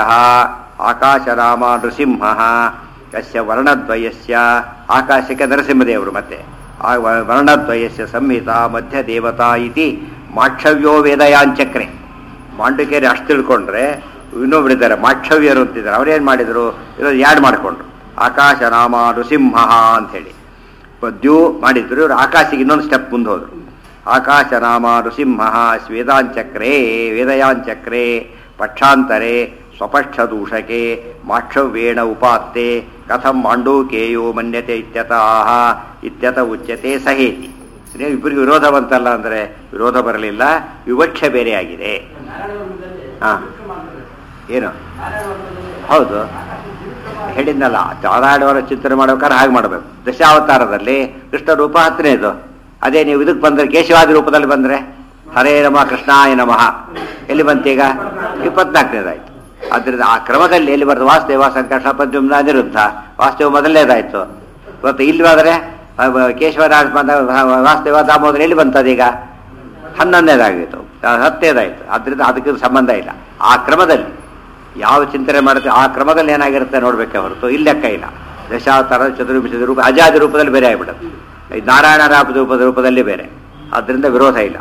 ಆಕಾಶರಾಮ ನೃಸಿಂಹ ಯಸ್ಯ ವರ್ಣದ್ವಯಸ್ಯ ಆಕಾಶಕ್ಕೆ ನರಸಿಂಹದೇವರು ಮತ್ತೆ ಆ ವ- ವರ್ಣದ್ವಯಸ್ಯ ಸಂಹಿತಾ ಮಧ್ಯ ದೇವತಾ ಇತಿ ಮಾಕ್ಷವ್ಯೋ ವೇದಯಾಂಚಕ್ರೆ ಮಾಂಡುಕೇರಿ ಅಷ್ಟು ತಿಳ್ಕೊಂಡ್ರೆ ಇನ್ನೊಬ್ರಿದ್ದಾರೆ ಮಾಕ್ಷವ್ಯರು ಅಂತಿದ್ದಾರೆ ಅವ್ರೇನು ಮಾಡಿದರು ಇದು ಯಾಡ್ ಮಾಡಿಕೊಂಡ್ರು ಆಕಾಶ ನಾಮ ನೃಸಿಂಹ ಅಂಥೇಳಿ ದ್ಯೂ ಮಾಡಿದ್ರು ಇವರು ಆಕಾಶಿಗೆ ಇನ್ನೊಂದು ಸ್ಟೆಪ್ ಮುಂದೆ ಹೋದರು ಆಕಾಶ ನಾಮ ನೃಸಿಂಹ ವೇದಾಂಚಕ್ರೇ ವೇದಯಾಂಚಕ್ರೇ ಪಕ್ಷಾಂತರೆ ಸ್ವಪಕ್ಷ ದೂಷಕೆ ಮಾಕ್ಷವ್ಯೇಣ ಉಪಾತ್ತೆ ಕಥಂ ಮಾಂಡೂಕೇಯೋ ಮನ್ಯತೆ ಇತ್ಯತಃ ಇತ್ಯತ ಉಚ್ಯತೆ ಸಹೇತಿ ಇದೇ ಇಬ್ಬರಿಗೆ ವಿರೋಧ ಬಂತಲ್ಲ ಅಂದರೆ ವಿರೋಧ ಬರಲಿಲ್ಲ ವಿವಕ್ಷೆ ಬೇರೆಯಾಗಿದೆ ಹಾ. ಏನು ಹೌದು ಹೇಳಿದ್ನಲ್ಲ ಚಾರಾಡುವರ ಚಿಂತನೆ ಮಾಡ್ಬೇಕಾದ್ರೆ ಹಾಗೆ ಮಾಡಬೇಕು ದಶಾವತಾರದಲ್ಲಿ ಕೃಷ್ಣ ರೂಪ ಹತ್ತನೇದು ಅದೇ ನೀವು ಇದಕ್ಕೆ ಬಂದರೆ ಕೇಶವಾದಿ ರೂಪದಲ್ಲಿ ಬಂದರೆ ಹರೇ ನಮ ಕೃಷ್ಣಾಯ ನಮಃ ಎಲ್ಲಿ ಬಂತೀಗ ಇಪ್ಪತ್ನಾಲ್ಕನೇದಾಯ್ತು ಆದ್ದರಿಂದ ಆ ಕ್ರಮದಲ್ಲಿ ಎಲ್ಲಿ ಬರ್ತದೆ ವಾಸುದೇವ ಸಂಕಟ ಪದ್ಯುಮ್ನ ಅನಿರುದ್ಧ ವಾಸುದೇವ ಮೊದಲನೇದಾಯ್ತು ಇವತ್ತು ಇಲ್ಲಿ ಹೋದರೆ ಕೇಶವರಾಜ ಬಂದಾಗ ವಾಸುದೇವ ದಾಮೋದರ ಎಲ್ಲಿ ಬಂತದೀಗ ಹನ್ನೊಂದನೇದಾಗಿತ್ತು ಹತ್ತನೇದಾಯ್ತು ಅದರಿಂದ ಅದಕ್ಕೆ ಸಂಬಂಧ ಇಲ್ಲ ಆ ಕ್ರಮದಲ್ಲಿ ಯಾವ ಚಿಂತನೆ ಮಾಡುತ್ತೆ ಆ ಕ್ರಮದಲ್ಲಿ ಏನಾಗಿರುತ್ತೆ ನೋಡ್ಬೇಕೆ ಹೊರತು ಇಲ್ಲಿ ಲೆಕ್ಕ ಇಲ್ಲ ದಶಾವತಾರ ಚತುರ್ವಿಂಶದ ರೂಪ ಅಜಾದಿ ರೂಪದಲ್ಲಿ ಬೇರೆ ಆಗಿಬಿಡುತ್ತೆ ಈ ನಾರಾಯಣ ರಾಪದ ರೂಪದ ರೂಪದಲ್ಲಿ ಬೇರೆ ಆದ್ದರಿಂದ ವಿರೋಧ ಇಲ್ಲ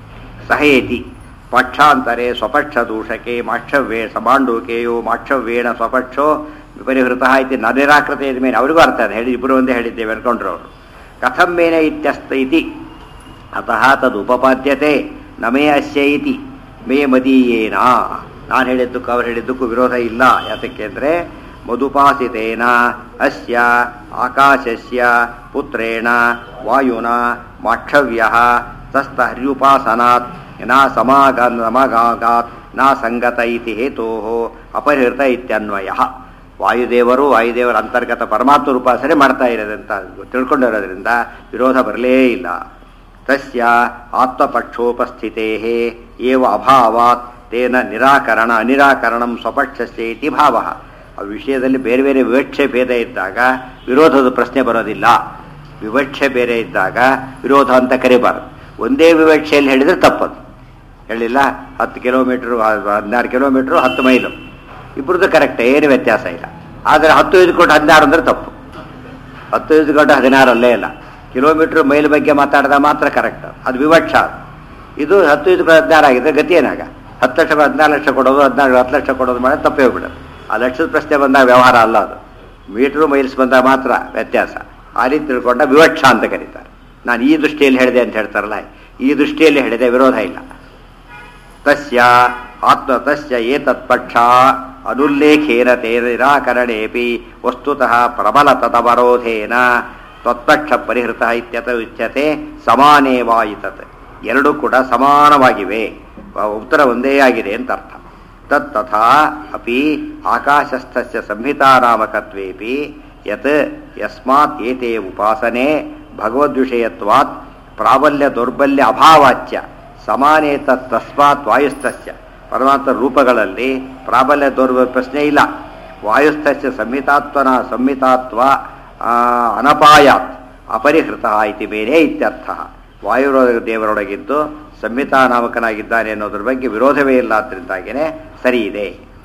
ಸಹೇತಿ ಪಕ್ಷಾಂತರೆ ಸ್ವಪಕ್ಷ ದೂಷಕೆ ಮಾಕ್ಷವ್ಯೇ ಸಮಾಂಡೂಕೆಯೋ ಮಾಕ್ಷವ್ಯೇಣ ಸ್ವಪಕ್ಷೋ ವಿಪರಿಹೃತ ಇತಿ ನನಿರಾಕೃತ ಮೇಲೆ ಅವರಿಗೂ ಅರ್ಥ ಇದೆ ಹೇಳಿ ಇಬ್ಬರು ಒಂದೇ ಹೇಳಿದ್ದೇವೆ ಅನ್ಕೊಂಡ್ರು ಅವರು ಕಥಂ ಮೇನ ಇತ್ಯಸ್ತ ಇತಿ ಅತಃ ತದುಪಪಾದ್ಯತೆ ನಮೇ ಅಸ್ಯ ಇತಿ ಮೇ ಮದೀಯೇನ ನಾನು ಹೇಳಿದ್ದಕ್ಕೂ ಅವ್ರು ಹೇಳಿದ್ದಕ್ಕೂ ವಿರೋಧ ಇಲ್ಲ ಯಾತಕ್ಕೆ ಅಂದರೆ ಮಧುಪಾಸಿತೇನ ಅಸ್ಯ ಆಕಾಶಸ್ಯ ಪುತ್ರೇಣ ವಾಯುನ ಮಾಕ್ಷವ್ಯ ತಸ್ತ ಹರ್ಯುಪಾಸನಾತ್ ನ ಸಮಾಗ ಸಮಗಾಗಾತ್ ನ ಸಂಗತ ಇತಿ ಹೇತೋ ಅಪಹೃತ ಇತ್ಯನ್ವಯ ವಾಯುದೇವರು ವಾಯುದೇವರ ಅಂತರ್ಗತ ಪರಮಾತ್ಮ ಉಪಾಸನೆ ಮಾಡ್ತಾ ಇರೋದಂತ ತಿಳ್ಕೊಂಡಿರೋದ್ರಿಂದ ವಿರೋಧ ಬರಲೇ ಇಲ್ಲ ತಸ್ಯ ಆತ್ಮಪಕ್ಷೋಪಸ್ಥಿತೆ ಏವ ಅಭಾವಾತ್ ತೇನ ನಿರಾಕರಣ ಅನಿರಾಕರಣಂ ಸ್ವಪಕ್ಷಸ್ಯ ಇತಿ ಭಾವ ಆ ವಿಷಯದಲ್ಲಿ ಬೇರೆ ಬೇರೆ ವಿವಕ್ಷೆ ಭೇದ ಇದ್ದಾಗ ವಿರೋಧದ ಪ್ರಶ್ನೆ ಬರೋದಿಲ್ಲ ವಿವಕ್ಷೆ ಬೇರೆ ಇದ್ದಾಗ ವಿರೋಧ ಅಂತ ಕರಿಬಾರದು ಒಂದೇ ವಿವಕ್ಷೆಯಲ್ಲಿ ಹೇಳಿದರೆ ತಪ್ಪದು ಹೇಳಿಲ್ಲ ಹತ್ತು ಕಿಲೋಮೀಟ್ರು ಹದಿನಾರು ಕಿಲೋಮೀಟ್ರು ಹತ್ತು ಮೈಲು ಇಬ್ಬರದ್ದು ಕರೆಕ್ಟ್ ಏನು ವ್ಯತ್ಯಾಸ ಇಲ್ಲ ಆದರೆ ಹತ್ತು ಇದ್ಕೊಂಡು ಹದಿನಾರು ಅಂದರೆ ತಪ್ಪು ಹತ್ತು ಇದ್ಕೊಂಡು ಹದಿನಾರು ಅಲ್ಲೇ ಇಲ್ಲ ಕಿಲೋಮೀಟ್ರ್ ಮೈಲ್ ಬಗ್ಗೆ ಮಾತಾಡಿದ ಮಾತ್ರ ಕರೆಕ್ಟ್ ಅದು ವಿವಕ್ಷ ಇದು ಹತ್ತು ಇದ್ಕೊಂಡು ಹದಿನಾರು ಆಗಿದೆ ಗತಿ ಏನಾಗ ಹತ್ತು ಲಕ್ಷ ಹದಿನಾರು ಲಕ್ಷ ಕೊಡೋದು ಹದಿನಾರು ಹತ್ತು ಲಕ್ಷ ಕೊಡೋದು ಮಾಡಿ ತಪ್ಪೇ ಹೋಗ್ಬಿಡೋದು ಆ ಲಕ್ಷದ ಪ್ರಶ್ನೆ ಬಂದಾಗ ವ್ಯವಹಾರ ಅಲ್ಲ ಅದು ಮೀಟ್ರು ಮೈಲ್ಸ್ ಬಂದಾಗ ಮಾತ್ರ ವ್ಯತ್ಯಾಸ ಆ ರೀತಿ ತಿಳ್ಕೊಂಡ ವಿವಕ್ಷ ಅಂತ ಕರೀತಾರೆ ನಾನು ಈ ದೃಷ್ಟಿಯಲ್ಲಿ ಹೇಳಿದೆ ಅಂತ ಹೇಳ್ತಾರಲ್ಲ ಈ ದೃಷ್ಟಿಯಲ್ಲಿ ಹೇಳಿದೆ ವಿರೋಧ ಇಲ್ಲ ತಸ್ಯ ಆತ್ಮ ತಸ್ಯ ಏತತ್ ಪಕ್ಷ ಅನುಲ್ಲೇಖೇನ ತೇ ನಿರಾಕರಣೇಪಿ ವಸ್ತುತಃ ಪ್ರಬಲ ತದವರೋಧೇನ ತ್ವತ್ಪಕ್ಷ ಪರಿಹೃತ ಇತ್ಯತ ಉಚ್ಯತೆ ಸಮಾನೇವಾಯಿತತ್ ಎರಡೂ ಕೂಡ ಸಮಾನವಾಗಿವೆ ಉತ್ತರ ಒಂದೇ ಆಗಿದೆ ಅಂತ ಅರ್ಥ ತತ್ ತಥಾ ಅಪಿ ಆಕಾಶಸ್ಥಸ್ಯ ಸಂಹಿತಾನಾಮಕತ್ವೇಪಿ ಯತ್ ಯಸ್ಮಾತ್ ಏತೆ ಉಪಾಸನೆ ಭಗವದ್ವಿಷಯತ್ವಾತ್ ಪ್ರಾಬಲ್ಯ ದೌರ್ಬಲ್ಯ ಅಭಾವಾಚ್ಯ ಸಮಾನೇತ ತಸ್ಮಾತ್ ವಾಯುಸ್ಥಸ್ಯ ಪರಮಾತ್ಮ ರೂಪಗಳಲ್ಲಿ ಪ್ರಾಬಲ್ಯ ದೌರ್ಬಲ್ಯ ಪ್ರಶ್ನೆ ಇಲ್ಲ ವಾಯುಸ್ಥಸ್ಯ ಸಂಹಿತಾತ್ವನ ಸಂಹಿತಾತ್ವ ಆ, ಅನಪಾಯಾತ್ ಅಪರಿಹೃತ ಇತಿ ಬೇರೆ ಇತ್ಯರ್ಥ ವಾಯು ದೇವರೊಳಗಿದ್ದು ಸಂಹಿತಾ ನಾಮಕನಾಗಿದ್ದಾನೆ ಅನ್ನೋದ್ರ ಬಗ್ಗೆ ವಿರೋಧವೇ ಇಲ್ಲ ಆದ್ದರಿಂದಾಗಿಯೇ ಸರಿ ಇದೆ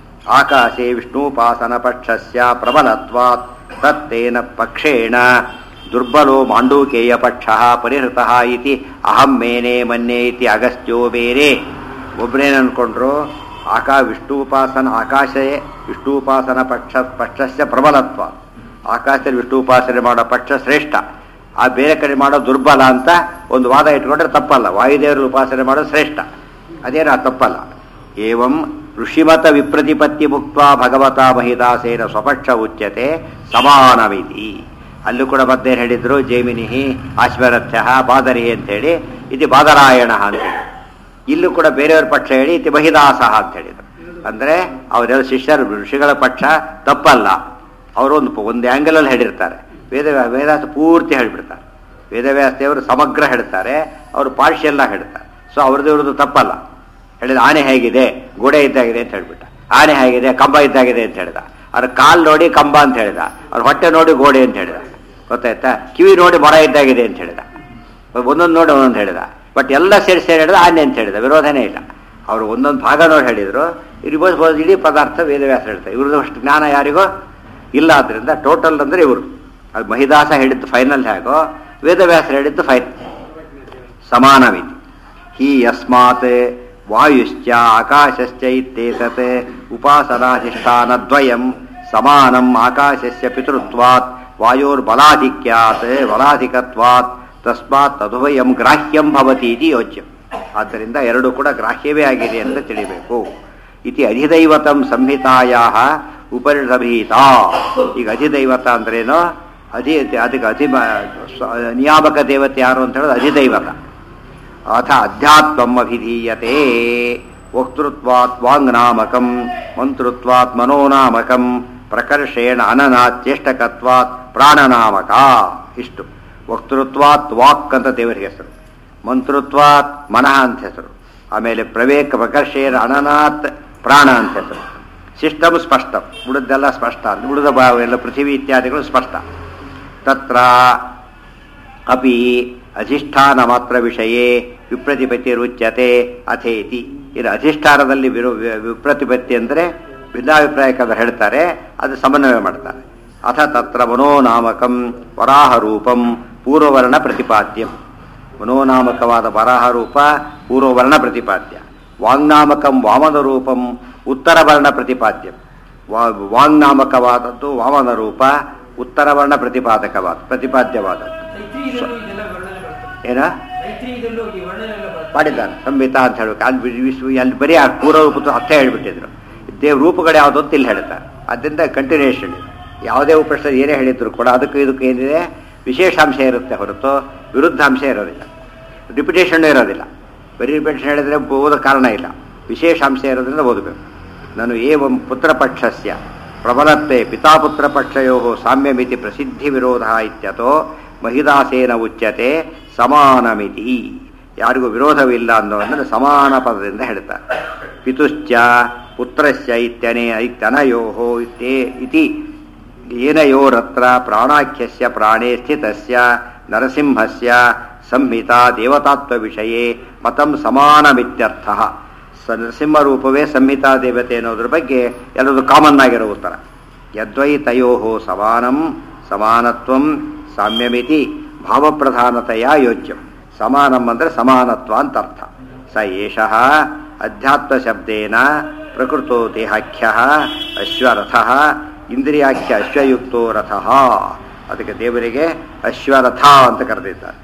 ಆಕಾಶೆ ವಿಷ್ಣುಪಾಸನ ಪಕ್ಷಸ್ಯ ಪ್ರಬಲತ್ವಾತ್ ತತ್ತೇನ ಪಕ್ಷೇಣ ದುರ್ಬಲೋ ಮಾಂಡೂಕೇಯ ಪಕ್ಷ ಪರಿಹೃತ ಇತಿ ಅಹಂ ಮೇನೆ ಮನ್ನೆ ಇತಿ ಅಗಸ್ತ್ಯೋ ಬೇರೆ ಒಬ್ಬರೇನು ಅನ್ಕೊಂಡ್ರು ಆಕಾ ವಿಷ್ಣುಪಾಸನ ಆಕಾಶೇ ವಿಷ್ಣುಪಾಸನ ಪಕ್ಷ ಪಕ್ಷಸ್ಯ ಪ್ರಬಲತ್ವ ಆಕಾಶದಲ್ಲಿ ವಿಷ್ಣು ಉಪಾಸನೆ ಮಾಡೋ ಪಕ್ಷ ಶ್ರೇಷ್ಠ ಆ ಬೇರೆ ಕಡೆ ಮಾಡೋ ದುರ್ಬಲ ಅಂತ ಒಂದು ವಾದ ಇಟ್ಕೊಂಡ್ರೆ ತಪ್ಪಲ್ಲ ವಾಯುದೇವರು ಉಪಾಸನೆ ಮಾಡೋದು ಶ್ರೇಷ್ಠ ಅದೇನು ಆ ತಪ್ಪಲ್ಲ ಏವಂ ಋಷಿಮತ ವಿಪ್ರತಿಪತ್ತಿ ಮುಕ್ತ ಭಗವತ ಮಹಿದಾಸೇನ ಸ್ವಪಕ್ಷ ಉಚ್ಯತೆ ಸಮಾನವಿತಿ ಅಲ್ಲೂ ಕೂಡ ಮತ್ತೇನು ಹೇಳಿದ್ರು ಜೈಮಿನಿಹಿ ಆಶ್ವರಥ್ಯ ಬಾದರಿ ಅಂತೇಳಿ ಇದು ಬಾದರಾಯಣ ಅಂತೇಳಿ ಇಲ್ಲೂ ಕೂಡ ಬೇರೆಯವ್ರ ಪಕ್ಷ ಹೇಳಿ ಇತಿ ಮಹಿದಾಸಹ ಅಂತ ಹೇಳಿದ್ರು ಅಂದರೆ ಅವರೆಲ್ಲ ಶಿಷ್ಯರು ಋಷಿಗಳ ಪಕ್ಷ ತಪ್ಪಲ್ಲ ಅವರು ಒಂದು ಒಂದು ಆ್ಯಂಗಲಲ್ಲಿ ಹೇಳಿರ್ತಾರೆ ವೇದ ವೇದಾಂತ ಪೂರ್ತಿ ಹೇಳಿಬಿಡ್ತಾರೆ ವೇದವ್ಯಾಸ ದೇವರು ಸಮಗ್ರ ಹೇಳ್ತಾರೆ ಅವರು ಪಾರ್ಷಿಯಲ್ಲ ಹೇಳ್ತಾರೆ ಸೊ ಅವ್ರದ್ದು ಇವ್ರದ್ದು ತಪ್ಪಲ್ಲ ಹೇಳಿದ ಆನೆ ಹೇಗಿದೆ ಗೋಡೆ ಇದ್ದಾಗಿದೆ ಅಂತ ಹೇಳ್ಬಿಟ್ಟ ಆನೆ ಹೇಗಿದೆ ಕಂಬ ಇದ್ದಾಗಿದೆ ಅಂತ ಹೇಳಿದ ಅವ್ರ ಕಾಲು ನೋಡಿ ಕಂಬ ಅಂತ ಹೇಳಿದ ಅವ್ರ ಹೊಟ್ಟೆ ನೋಡಿ ಗೋಡೆ ಅಂತ ಹೇಳಿದ ಗೊತ್ತಾಯ್ತಾ ಕಿವಿ ನೋಡಿ ಮರ ಇದ್ದಾಗಿದೆ ಅಂತ ಹೇಳಿದ ಒಂದೊಂದು ನೋಡಿ ಒಂದೊಂದು ಹೇಳಿದ ಬಟ್ ಎಲ್ಲ ಸೇರಿ ಸೇರಿ ಹೇಳಿದ ಆನೆ ಅಂತ ಹೇಳಿದ ವಿರೋಧನೇ ಇಲ್ಲ ಅವರು ಒಂದೊಂದು ಭಾಗ ನೋಡಿ ಹೇಳಿದ್ರು ಇರ್ಬೋದು ಇಡೀ ಪದಾರ್ಥ ವೇದವ್ಯಾಸ ಹೇಳ್ತಾರೆ ಇವ್ರದ್ದು ಅಷ್ಟು ಜ್ಞಾನ ಯಾರಿಗೋ ಇಲ್ಲ ಆದ್ರಿಂದ ಟೋಟಲ್ ಅಂದ್ರೆ ಇವರು ಅದು ಮಹಿದಾಸ ಹೇಳಿದ್ದು ಫೈನಲ್ ಹೇಗೋ ವೇದವ್ಯಾಸ ಹೇಳಿದ್ದು ಫೈನ್ ಸಮಾನವಿತಿ ಹಿ ಯಸ್ಮಾತ್ ವಾಯುಶ್ಚ ಆಕಾಶಶ್ಚ ಇತ್ಯೇತತ್ ಉಪಾಸನಾಧಿಷ್ಠಾನದ್ವಯಂ ಸಮಾನಂ ಆಕಾಶಸ್ಯ ಪಿತೃತ್ವಾತ್ ವಾಯೋರ್ಬಲಾಧಿಕ್ಯಾತ್ ಬಲಾಧಿಕತ್ವಾತ್ ತಸ್ಮಾತ್ ತದುಭಯಂ ಗ್ರಾಹ್ಯಂ ಭವತಿ ಇತಿ ಯೋಚ್ಯಂ ಆದ್ದರಿಂದ ಎರಡು ಕೂಡ ಗ್ರಾಹ್ಯವೇ ಆಗಿದೆ ಅಂತ ತಿಳಿಬೇಕು ಇತಿ ಅಧಿದೈವತಂ ಸಂಹಿತಾಯ ಉಪರಿಷಭೀತ ಈಗ ಅಧಿದೈವತ ಅಂದ್ರೇನು ಅಧಿ ಅದಕ್ಕೆ ಅಧಿ ನಿಯಾಮಕ ದೇವತೆ ಯಾರು ಅಂತ ಹೇಳೋದು ಅಧಿದೈವತ ಅಥ ಅಧ್ಯಾತ್ಮಂ ಅಭಿಧೀಯತೆ ವಕ್ತೃತ್ವಾತ್ ವಾಂಗ್ನಾಮಕಂ ಮಂತೃತ್ವಾತ್ ಮನೋನಾಮಕಂ ಪ್ರಕರ್ಷೇಣ ಅನನಾತ್ ಚೇಷ್ಟಕತ್ವಾತ್ ಪ್ರಾಣನಾಮಕ ಇಷ್ಟು ವಕ್ತೃತ್ವಾತ್ ವಾಕ್ ಅಂತ ದೇವರಿಗೆ ಹೆಸರು ಮಂತೃತ್ವಾತ್ ಮನಃ ಅಂತ ಹೆಸರು ಆಮೇಲೆ ಪ್ರವೇಕ ಪ್ರಕರ್ಷೇಣ ಅನನಾತ್ ಪ್ರಾಣ ಅಂತ ಹೆಸರು ಸಿಸ್ಟಮ್ ಸ್ಪಷ್ಟ ಉಳಿದೆಲ್ಲ ಸ್ಪಷ್ಟ ಉಳಿದ ಬಾ- ಎಲ್ಲ ಪೃಥಿವಿ ಇತ್ಯಾದಿಗಳು ಸ್ಪಷ್ಟ ತತ್ರ ಅಪಿ ಅಧಿಷ್ಠಾನ ಮಾತ್ರ ವಿಷಯೇ ವಿಪ್ರತಿಪತ್ತಿರುಚ್ಯತೆ ಅಥೇತಿ ಇದು ಅಧಿಷ್ಠಾನದಲ್ಲಿ ವಿರು ವಿ- ವಿಪ್ರತಿಪತ್ತಿ ಅಂದರೆ ಭಿನ್ನಾಭಿಪ್ರಾಯಕ್ಕೆ ಹೇಳ್ತಾರೆ ಅದು ಸಮನ್ವಯ ಮಾಡ್ತಾರೆ ಅಥ ತತ್ರ ಮನೋನಾಮಕಂ ವರಾಹ ರೂಪಂ ಪೂರ್ವವರ್ಣ ಪ್ರತಿಪಾದ್ಯಂ ಮನೋನಾಮಕವಾದ ವರಾಹ ರೂಪ ಪೂರ್ವವರ್ಣ ಪ್ರತಿಪಾದ್ಯ ವಾಂಗ್ನಾಮಕಂ ವಾಮನ ರೂಪಂ ಉತ್ತರವರ್ಣ ಪ್ರತಿಪಾದ್ಯಂ ವಾ- ವಾಂಗ್ನಾಮಕವಾದದ್ದು ವಾಮನ ರೂಪ ಉತ್ತರವರ್ಣ ಪ್ರತಿಪಾದಕವಾದ ಪ್ರತಿಪಾದ್ಯವಾದದ್ದು ತೈತ್ರಿಯದಲ್ಲೂ ಇದೆಲ್ಲ ವರ್ಣನೆ ಬರ್ತದೆ ಏನ ತೈತ್ರಿಯದಲ್ಲೂ ಈ ವರ್ಣನೆ ಎಲ್ಲ ಬರ್ತದೆ ಮಾಡಿದ್ದಾನೆ ಸಂಹಿತ ಅಂತ ಹೇಳ್ಬೇಕು ಅಲ್ಲಿ ಬಿ- ವಿಶ್ವ ಅಲ್ಲಿ ಬರೀ ಆ ಪೂರ್ವ ರೂಪದ ಅರ್ಥ ಹೇಳ್ಬಿಟ್ಟಿದ್ರು ದೇವ್ ರೂಪಗಳು ಯಾವುದು ಅಂತ ಇಲ್ಲಿ ಹೇಳ್ತಾರೆ ಅದರಿಂದ ಕಂಟಿನ್ಯೂಷನ್ ಯಾವುದೇ ಉಪನಿಷತ್ ಏನೇ ಹೇಳಿದ್ರು ಕೂಡ ಅದಕ್ಕೂ ಇದಕ್ಕೂ ಏನಿದೆ ವಿಶೇಷಾಂಶ ಇರುತ್ತೆ ಹೊರತು ವಿರುದ್ಧಾಂಶ ಇರೋದಿಲ್ಲ ರಿಪಿಟೇಷನ್ ಇರೋದಿಲ್ಲ ಬರೀ ರಿಪಿಟೇಷನ್ ಹೇಳಿದ್ರೆ ಓದೋ ಕಾರಣ ಇಲ್ಲ ವಿಶೇಷಾಂಶ ಇರೋದ್ರಿಂದ ಓದಬೇಕು ನಾನು ಏವಂ ಪುತ್ರಪಕ್ಷಸ್ಯ ಪ್ರಬಲತ್ವೆ ಪಿತಾಪುತ್ರ ಪಕ್ಷಯೋ ಸಾಮ್ಯಮಿತಿ ಪ್ರಸಿದ್ಧಿ ವಿರೋಧ ಇತ್ಯತೋ ಮಹಿದಾಸೇನ ಉಚ್ಯತೆ ಸಮಾನಮಿತಿ ಯಾರಿಗೂ ವಿರೋಧವಿಲ್ಲ ಅನ್ನೋದನ್ನು ಸಮಾನ ಪದದಿಂದ ಹೇಳ್ತಾರೆ ಪಿತುಶ್ಚ ಪುತ್ರಸ್ಯ ಇತ್ಯನೇ ಇತ್ಯನಯೋ ಇತ್ಯೇ ಇತಿ ಏನಯೋರತ್ರ ಪ್ರಾಣಾಖ್ಯಸ್ಯ ಪ್ರಾಣೇ ಸ್ಥಿತಸ್ಯ ನರಸಿಂಹಸ್ಯ ಸಂಹಿತಾ ದೇವತಾತ್ವ ವಿಷಯೇ ಮತಂ ಸಮಾನಮಿತ್ಯರ್ಥ ಸ ನರಸಿಂಹ ರೂಪವೇ ಸಂಹಿತಾ ದೇವತೆ ಅನ್ನೋದ್ರ ಬಗ್ಗೆ ಎಲ್ಲದು ಕಾಮನ್ ಆಗಿರೋ ಉತ್ತರ ಯದ್ವೈ ತಯೋ ಸಮಾನಂ ಸಮಾನತ್ವಂ ಸಾಮ್ಯಮಿತಿ ಭಾವಪ್ರಧಾನತೆಯ ಯೋಚ್ಯಂ ಸಮಾನಂ ಅಂದರೆ ಸಮಾನತ್ವ ಅಂತ ಅರ್ಥ ಸ ಏಷಃ ಅಧ್ಯಾತ್ಮ ಶಬ್ದೇನ ಪ್ರಕೃತೋ ದೇಹಾಖ್ಯ ಅಶ್ವರಥ ಇಂದ್ರಿಯಾಖ್ಯ ಅಶ್ವಯುಕ್ತೋ ರಥ ಅದಕ್ಕೆ ದೇವರಿಗೆ ಅಶ್ವರಥ ಅಂತ ಕರೆದಿದ್ದಾರೆ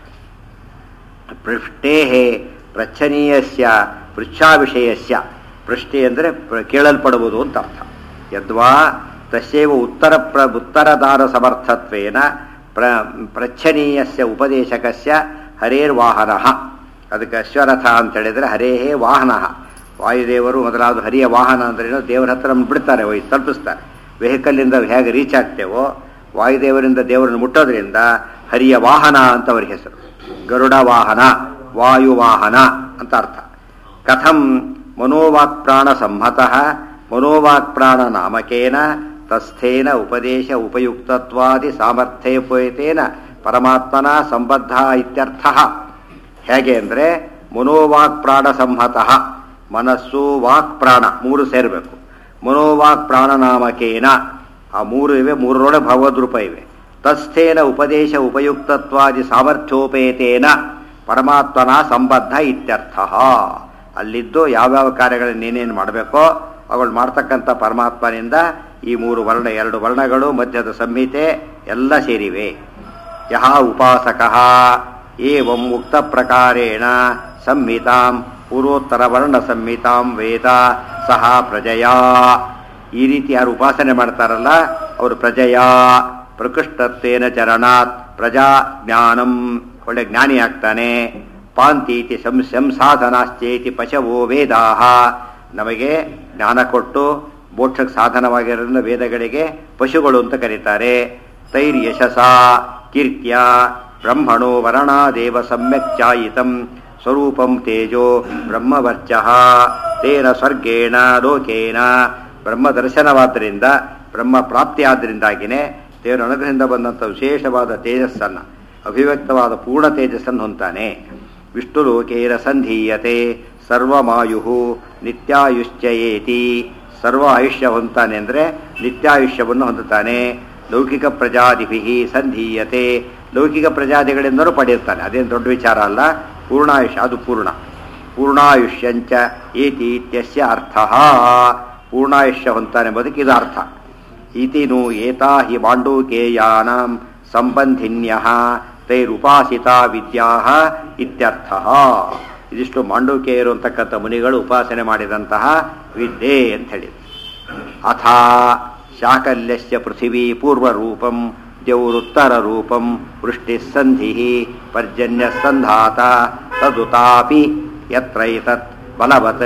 ಪೃಷ್ಟೇ ಪ್ರಚ್ಛನೀಯಸ್ಯ ಪೃಚ್ಛಾವಿಷಯಸ್ಯ ಪೃಷ್ಟಿ ಅಂದರೆ ಪ್ರ- ಕೇಳಲ್ಪಡುವುದು ಅಂತ ಅರ್ಥ ಯದ್ವಾ ತಸ್ಯೈವ ಉತ್ತರ ಪ್ರ ಉತ್ತರದಾರ ಸಮರ್ಥತ್ವೇನ ಪ್ರ ಪ್ರಚ್ಛನೀಯಸ್ಯ ಉಪದೇಶಕಸ್ಯ ಹರೇರ್ವಾಹನ ಅದಕ್ಕೆ ಅಶ್ವರಥ ಅಂತ ಹೇಳಿದರೆ ಹರೇಹೇ ವಾಹನ ವಾಯುದೇವರು ಮೊದಲಾದ ಹರಿಯ ವಾಹನ ಅಂದ್ರೇನು ದೇವರ ಹತ್ರ ನಮ್ಗೆ ಬಿಡ್ತಾರೆ ಒಯ್ ತಲುಪಿಸ್ತಾರೆ ವೆಹಿಕಲ್ಲಿಂದ ಹೇಗೆ ರೀಚ್ ಆಗ್ತೇವೋ ವಾಯುದೇವರಿಂದ ದೇವರನ್ನು ಮುಟ್ಟೋದ್ರಿಂದ ಹರಿಯ ವಾಹನ ಅಂತ ಅವ್ರ ಹೆಸರು ಗರುಡ ವಾಹನ ವಾಯುವಾಹನ ಅಂತ ಅರ್ಥ ಕಥಂ ಮನೋವಾಕ್ ಪ್ರಾಣ ಸಂಹತಃ ಮನೋವಾಕ್ ಪ್ರಾಣ ನಾಮಕೇನ ತಸ್ಥೇನ ಉಪದೇಶ ಉಪಯುಕ್ತತ್ವಾದಿ ಸಾಮರ್ಥ್ಯೋಪೇತೇನ ಪರಮಾತ್ಮನ ಸಂಬದ್ಧ ಇತ್ಯರ್ಥ ಹೇಗೆ ಅಂದರೆ ಮನೋವಾಕ್ ಪ್ರಾಣ ಸಂಹತಃ ಮನಸ್ಸು ವಾಕ್ ಪ್ರಾಣ ಮೂರು ಸೇರಬೇಕು ಮನೋವಾಕ್ ಪ್ರಾಣ ನಾಮಕೇನ ಆ ಮೂರು ಇವೆ ಮೂರರೊಳಗೆ ಭಗವದ್ರೂಪ ಇವೆ ತಸ್ಥೇನ ಉಪದೇಶ ಉಪಯುಕ್ತತ್ವಾದಿ ಸಾಮರ್ಥ್ಯೋಪೇತೇನ ಪರಮಾತ್ಮನ ಸಂಬದ್ಧ ಇತ್ಯರ್ಥ ಅಲ್ಲಿದ್ದು ಯಾವ್ಯಾವ ಕಾರ್ಯಗಳನ್ನು ಏನೇನು ಮಾಡಬೇಕೋ ಅವಳು ಮಾಡ್ತಕ್ಕಂಥ ಪರಮಾತ್ಮನಿಂದ ಈ ಮೂರು ವರ್ಣ ಎರಡು ವರ್ಣಗಳು ಮಧ್ಯದ ಸಂಹಿತೆ ಎಲ್ಲ ಸೇರಿವೆ ಯಹ ಉಪಾಸಕ ಏವಂ ಉಕ್ತ ಪ್ರಕಾರೇಣ ಸಂಹಿತಾಂ ಪೂರ್ವೋತ್ತರ ವರ್ಣ ಸಂಹಿತಾಂ ವೇದ ಸಹ ಪ್ರಜಯಾ ಈ ರೀತಿ ಯಾರು ಉಪಾಸನೆ ಮಾಡ್ತಾರಲ್ಲ ಅವರು ಪ್ರಜಯಾ ಪ್ರಕೃಷ್ಟತ್ವೇನ ಚರಣಾತ್ ಪ್ರಜಾ ಜ್ಞಾನಂ ಒಳ್ಳೆ ಜ್ಞಾನಿ ಆಗ್ತಾನೆ ಪಾಂತೀತಿ ಸಂ ಸಂಸಾಧನಾಶ್ಚೇತಿ ಪಶವೋ ವೇದಾಹ ನಮಗೆ ಜ್ಞಾನ ಕೊಟ್ಟು ಮೋಕ್ಷಕ್ಕೆ ಸಾಧನವಾಗಿರೋದ್ರಿಂದ ವೇದಗಳಿಗೆ ಪಶುಗಳು ಅಂತ ಕರೀತಾರೆ ತೈರ್ಯಶಸ ಕೀರ್ತ್ಯ ಬ್ರಹ್ಮಣೋ ವರ್ಣಾದೇವ ಸಮ್ಯಕ್ ಚಾಯಿತಂ ಸ್ವರೂಪಂ ತೇಜೋ ಬ್ರಹ್ಮವರ್ಚ ತೇನ ಸ್ವರ್ಗೇಣ ಲೋಕೇನ ಬ್ರಹ್ಮ ದರ್ಶನವಾದ್ದರಿಂದ ಬ್ರಹ್ಮ ಪ್ರಾಪ್ತಿಯಾದ್ದರಿಂದಾಗಿನೇ ದೇವರ ಅನುಗ್ರಹದಿಂದ ಬಂದಂಥ ವಿಶೇಷವಾದ ತೇಜಸ್ಸನ್ನು ಅಭಿವ್ಯಕ್ತವಾದ ಪೂರ್ಣ ತೇಜಸ್ಸನ್ನು ಹೊಂತಾನೆ ವಿಷ್ಣು ಲೋಕೇನ ಸಂಧೀಯತೆ ಸರ್ವಮಾಯು ನಿತ್ಯಾಯುಶ್ಚಯೇತಿ ಸರ್ವ ಆಯುಷ್ಯ ಹೊಂತಾನೆ ಅಂದರೆ ನಿತ್ಯಾಯುಷ್ಯವನ್ನು ಹೊಂದುತ್ತಾನೆ ಲೌಕಿಕ ಪ್ರಜಾದಿಭಿ ಸಂಧೀಯತೆ ಲೌಕಿಕ ಪ್ರಜಾದಿಗಳಿಂದಲೂ ಪಡೆಯುತ್ತಾನೆ ಅದೇನು ದೊಡ್ಡ ವಿಚಾರ ಅಲ್ಲ ಪೂರ್ಣಾಯುಷ್ಯ ಅದು ಪೂರ್ಣ ಪೂರ್ಣಾಯುಷ್ಯಂಚ ಏತಿ ಇತ್ಯಸ್ಯ ಅರ್ಥ ಪೂರ್ಣಾಯುಷ್ಯ ಹೊಂತಾನೆ ಎಂಬುದಕ್ಕೆ ಇದು ಅರ್ಥ ಇತಿನು ಏತಾ ಹಿ ಮಾಂಡೂಕೇಯಾನಾಂ ಸಂಬಂಧಿನ್ಯ ತೈರುಪಾಸಿತಾ ವಿದ್ಯಾ ಇತ್ಯರ್ಥ ಇದಿಷ್ಟು ಮಾಂಡೂಕೇಯರು ಅಂತಕ್ಕಂಥ ಮುನಿಗಳು ಉಪಾಸನೆ ಮಾಡಿದಂತಹ ವಿದ್ಯೆ ಅಂತ ಹೇಳಿ ಅಥ ಶಾಕಲ್ಯಸ್ಯ ಪೃಥಿವೀ ಪೂರ್ವರೂಪಂ ದೇವರುತ್ತರರೂಪಂ ವೃಷ್ಟಿಸ್ಸಂಧಿ ಪರ್ಜನ್ಯಸ್ಸಂಧಾತ ತದುತಾಪಿ ಯತ್ರೈತತ್ ಬಲವತ್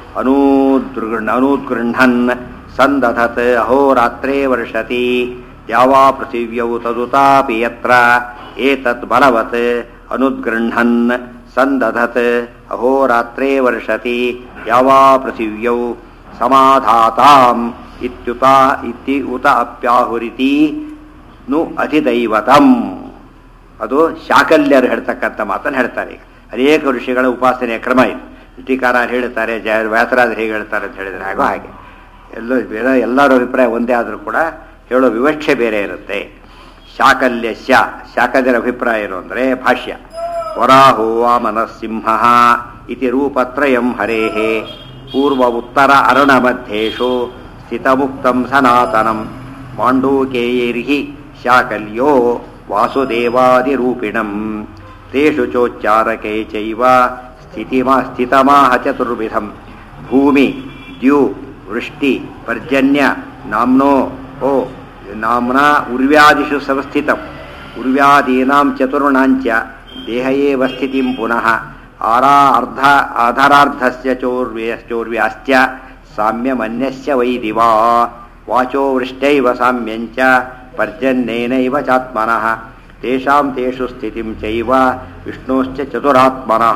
ಅನೂದೃ ಅನೂದ್ಗೃಹನ್ ಸಂದಧತ್ ಅಹೋರಾತ್ರೇ ವರ್ಷತಿ ದ್ಯಾವಾ ಪೃಥಿವ್ಯೌ ತದುತಾಪಿ ಯತ್ರ ಏತತ್ ಬಲವತ್ ಅನುದ್ಗೃಹನ್ ಸಂದಧತ್ ಅಹೋರಾತ್ರೇ ವರ್ಷತಿ ಯಾವಾ ಪೃಥಿವ್ಯೌ ಸಮಾಧಾತಾಂ ಇತ್ಯುತ ಇತಿ ಉತ ಅಪ್ಯಾಹುರಿತಿ ನು ಅಧಿದೈವತಂ ಅದು ಶಾಕಲ್ಯರು ಹೇಳ್ತಕ್ಕಂಥ ಮಾತನ್ನು ಹೇಳ್ತಾರೆ ಈಗ ಅನೇಕ ಋಷಿಗಳ ಉಪಾಸನೆಯ ಕ್ರಮ ಇದು ಟೀಕಾರ ಹೇಳ್ತಾರೆ ಜಯ ವ್ಯಾಸರಾಜರು ಹೇಗೆ ಹೇಳ್ತಾರೆ ಅಂತ ಹೇಳಿದರೆ ಹಾಗೋ ಹಾಗೆ ಎಲ್ಲೋ ಬೇರೆ ಎಲ್ಲರ ಅಭಿಪ್ರಾಯ ಒಂದೇ ಆದರೂ ಕೂಡ ಹೇಳೋ ವಿವಕ್ಷೆ ಬೇರೆ ಇರುತ್ತೆ ಶಾಕಲ್ಯಸ್ಯ ಶಾಕಲ್ಯರ ಅಭಿಪ್ರಾಯ ಏನು ಅಂದರೆ ಭಾಷ್ಯ ವರಾಹೋ ವಾಮನಸಿಂಹ ಇತಿ ರೂಪತ್ರಯಂ ಹರೇಃ ಪೂರ್ವ ಉತ್ತರ ಅರಣಮಧ್ಯೇಷು ಸ್ಥಿತಮುಕ್ತಂ ಸನಾತನಂ ಮಾಂಡೂಕೇಯೈರ್ಹಿ ಶಾಕಲ್ಯೋ ವಾಸುದೇವಾದಿರೂಪಿಣಂ ತೇಷು ಚೋಚ್ಚಾರಕೈ ಚೈವ ಸ್ಥಿತಿಮಾ ಸ್ಥಿತಮಾಹ ಚತುರ್ವಿಧಂ ಭೂಮಿ ದ್ಯು ವೃಷ್ಟಿ ಪರ್ಜನ್ಯ ನಾಮ್ನೋ ಓ ನಾಮ್ನಾ ಉರ್ವ್ಯಾದಿಷು ಸಂಸ್ಥಿತಂ ಉರ್ವ್ಯಾದೀನಾಂ ಚತುರ್ಣಾಂಚ ದೇಹ ಏವ ಸ್ಥಿತಿಂ ಪುನಃ ಆರಾ ಅರ್ಧ ಅಧರಾರ್ಧಸ್ಯ ಚೋರ್ವ್ಯ ಚೋರ್ವ್ಯಾಶ್ಚ ಸಾಮ್ಯಮನ್ಯಸ್ಯ ವೈ ದಿವಾ ವಾಚೋ ವೃಷ್ಟೈವ ಸಾಮ್ಯಂಚ ಪರ್ಜನ್ಯೇನೈವ ಚಾತ್ಮನಃ ತೇಷಾಂ ತೇಷು ಸ್ಥಿತಿಂ ಚೈವ ವಿಷ್ಣೋಶ್ಚ ಚತುರಾತ್ಮನಃ